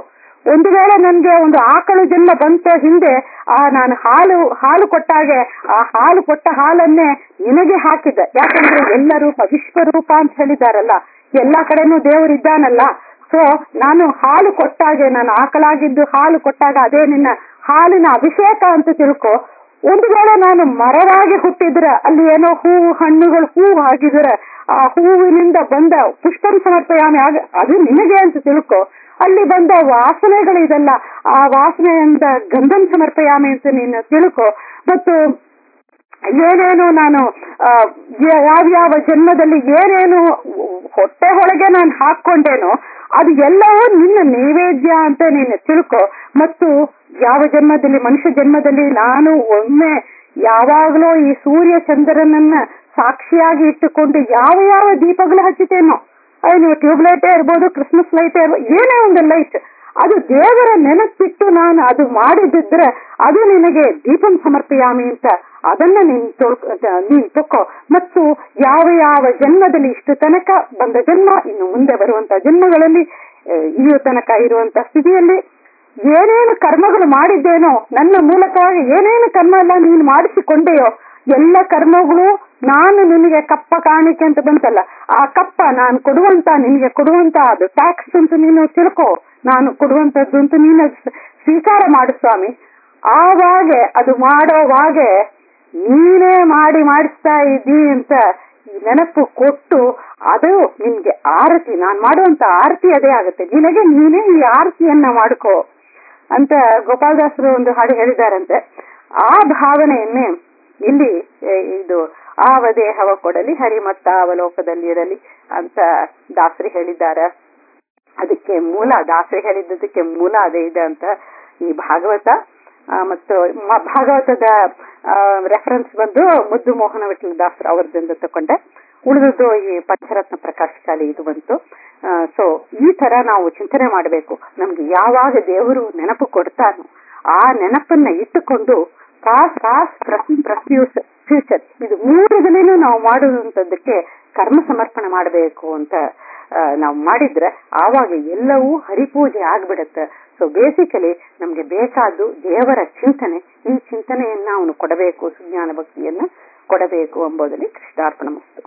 B: ಒಂದು ವೇಳೆ ನನ್ಗೆ ಒಂದು ಆಕಳು ಜನ್ಮ ಬಂತ ಹಿಂದೆ ಆ ನಾನು ಹಾಲು ಹಾಲು ಕೊಟ್ಟಾಗೆ ಆ ಹಾಲು ಕೊಟ್ಟ ಹಾಲನ್ನೇ ನಿನಗೆ ಹಾಕಿದ್ದೆ ಯಾಕಂದ್ರೆ ಎಲ್ಲ ರೂಪ ವಿಶ್ವರೂಪ ಅಂತ ಹೇಳಿದಾರಲ್ಲ ಎಲ್ಲಾ ಕಡೆನೂ ದೇವರಿದ್ದಾನಲ್ಲ ಸೊ ನಾನು ಹಾಲು ಕೊಟ್ಟಾಗೆ ನಾನು ಆಕಳಾಗಿದ್ದು ಹಾಲು ಕೊಟ್ಟಾಗ ಅದೇ ನಿನ್ನ ಹಾಲಿನ ಅಭಿಷೇಕ ಅಂತ ತಿಳ್ಕೊ ಒಂದು ವೇಳೆ ನಾನು ಮರವಾಗಿ ಹುಟ್ಟಿದ್ರೆ ಅಲ್ಲಿ ಏನೋ ಹೂವು ಹಣ್ಣುಗಳು ಹೂವು ಆಗಿದ್ರೆ ಆ ಹೂವಿನಿಂದ ಬಂದ ಪುಷ್ಪಂ ಸಮರ್ಪಯಾಮಿ ಆಗ ಅದು ನಿನಗೆ ಅಂತ ತಿಳ್ಕೊ ಅಲ್ಲಿ ಬಂದ ವಾಸನೆಗಳು ಇದೆಲ್ಲ ಆ ವಾಸನೆಯಿಂದ ಗಂಧಂ ಸಮರ್ಪಯಾಮಿ ಅಂತ ನೀನು ತಿಳ್ಕೊ ಮತ್ತು ಏನೇನು ನಾನು ಆ, ಯ- ಯಾವ್ಯಾವ ಜನ್ಮದಲ್ಲಿ ಏನೇನು ಹೊಟ್ಟೆ ಒಳಗೆ ನಾನು ಹಾಕೊಂಡೇನೋ ಅದು ಎಲ್ಲವೂ ನಿನ್ನ ನೈವೇದ್ಯ ಅಂತ ನೀನು ತಿಳ್ಕೊ ಮತ್ತು ಯಾವ ಜನ್ಮದಲ್ಲಿ ಮನುಷ್ಯ ಜನ್ಮದಲ್ಲಿ ನಾನು ಒಮ್ಮೆ ಯಾವಾಗಲೂ ಈ ಸೂರ್ಯ ಚಂದ್ರನನ್ನ ಸಾಕ್ಷಿಯಾಗಿ ಇಟ್ಟುಕೊಂಡು ಯಾವ ಯಾವ ದೀಪಗಳು ಹಚ್ಚುತ್ತೇನೋ ಅದು ನೀವು ಟ್ಯೂಬ್ ಲೈಟೇ ಇರ್ಬೋದು ಕ್ರಿಸ್ಮಸ್ ಲೈಟೇ ಇರ್ಬೋದು ಏನೇ ಒಂದು ಲೈಟ್ ಅದು ದೇವರ ನೆನಪಿಟ್ಟು ನಾನು ಅದು ಮಾಡಿದಿದ್ರೆ ಅದು ನಿನಗೆ ದೀಪಂ ಸಮರ್ಪಯಾಮಿ ಅಂತ ಅದನ್ನ ನೀನ್ ತೊಳ್ಕೊ ನೀನ್ ತಕ್ಕೋ ಮತ್ತು ಯಾವ ಯಾವ ಜನ್ಮದಲ್ಲಿ ಇಷ್ಟು ತನಕ ಬಂದ ಜನ್ಮ ಇನ್ನು ಮುಂದೆ ಬರುವಂತ ಜನ್ಮಗಳಲ್ಲಿ ಆ, ಇಲ್ಲಿಯ ತನಕ ಇರುವಂತ ಸ್ಥಿತಿಯಲ್ಲಿ ಏನೇನು ಕರ್ಮಗಳು ಮಾಡಿದ್ದೇನೋ ನನ್ನ ಮೂಲಕವಾಗಿ ಏನೇನು ಕರ್ಮ ಎಲ್ಲ ನೀನು ಮಾಡಿಸಿಕೊಂಡೆಯೋ ಎಲ್ಲ ಕರ್ಮಗಳು ನಾನು ನಿನಗೆ ಕಪ್ಪ ಕಾಣಿಕೆ ಅಂತ ಬಂತಲ್ಲ ಆ ಕಪ್ಪ ನಾನು ಕೊಡುವಂತ ನಿನಗೆ ಕೊಡುವಂತ ಅದು ಟ್ಯಾಕ್ಸ್ ಅಂತ ನೀನು ತಿಳ್ಕೊ ನಾನು ಕೊಡುವಂತದ್ದು ಅಂತ ನೀನು ಸ್- ಸ್ವೀಕಾರ ಮಾಡು ಸ್ವಾಮಿ ಆವಾಗೆ ಅದು ಮಾಡೋವಾಗೆ ನೀನೇ ಮಾಡಿ ಮಾಡಿಸ್ತಾ ಇದ್ದೀ ಅಂತ ಈ ನೆನಪು ಕೊಟ್ಟು ಅದು ನಿನ್ಗೆ ಆರತಿ ನಾನ್ ಮಾಡುವಂತ ಆರತಿ ಅದೇ ಆಗುತ್ತೆ ನಿನಗೆ ನೀನೇ ಈ ಆರತಿಯನ್ನ ಮಾಡ್ಕೋ ಅಂತ ಗೋಪಾಲದಾಸರು ಒಂದು ಹಾಡು ಹೇಳಿದಾರಂತೆ ಆ ಭಾವನೆಯನ್ನೇ ಇಲ್ಲಿ ಎ, ಇದು ಆವ ದೇಹವ ಕೊಡಲಿ ಹರಿಮತ್ತ ಅವಲೋಕದಲ್ಲಿ ಇರಲಿ ಅಂತ ದಾಸರಿ ಹೇಳಿದ್ದಾರೆ ಅದಕ್ಕೆ ಮೂಲ ದಾಸರಿ ಹೇಳಿದ್ದಕ್ಕೆ ಮೂಲ ಅದೇ ಇದೆ ಅಂತ ಈ ಭಾಗವತ ಆ, ಮತ್ತು ಮ- ಭಾಗವತದ ರೆಫರೆನ್ಸ್ ಬಂದು ಮುದ್ದು ಮೋಹನ ವಿಠಲ ದಾಸರು ಅವರದಿಂದ ತಕೊಂಡೆ ಉಳಿದದ್ದು ಈ ಪಂಚರತ್ನ ಪ್ರಕಾಶಕಾಲಿ ಇದು ಬಂತು ಸೊ ಈ ತರ ನಾವು ಚಿಂತನೆ ಮಾಡಬೇಕು ನಮ್ಗೆ ಯಾವಾಗ ದೇವರು ನೆನಪು ಕೊಡ್ತಾನೋ ಆ ನೆನಪನ್ನ ಇಟ್ಟುಕೊಂಡು ಪಾಸ್ ಪಾಸ್ ಪ್ರಸ್ಯೂಸ್ ಫ್ಯೂಚರ್ ಇದು ಮೂರದಲ್ಲಿನೂ ನಾವು ಮಾಡುವಂತದ್ದಕ್ಕೆ ಕರ್ಮ ಸಮರ್ಪಣೆ ಮಾಡಬೇಕು ಅಂತ ಆ, ನಾವು ಮಾಡಿದ್ರೆ ಆವಾಗ ಎಲ್ಲವೂ ಹರಿಪೂಜೆ ಆಗ್ಬಿಡತ್ತೆ ಸೊ ಬೇಸಿಕಲಿ ನಮ್ಗೆ ಬೇಕಾದ್ದು ದೇವರ ಚಿಂತನೆ ಈ ಚಿಂತನೆಯನ್ನ ಅವನು ಕೊಡಬೇಕು ಸುಜ್ಞಾನ ಭಕ್ತಿಯನ್ನ ಕೊಡಬೇಕು ಎಂಬುದರಲ್ಲಿ ಕೃಷ್ಣಾರ್ಪಣ ಮಸ್ತು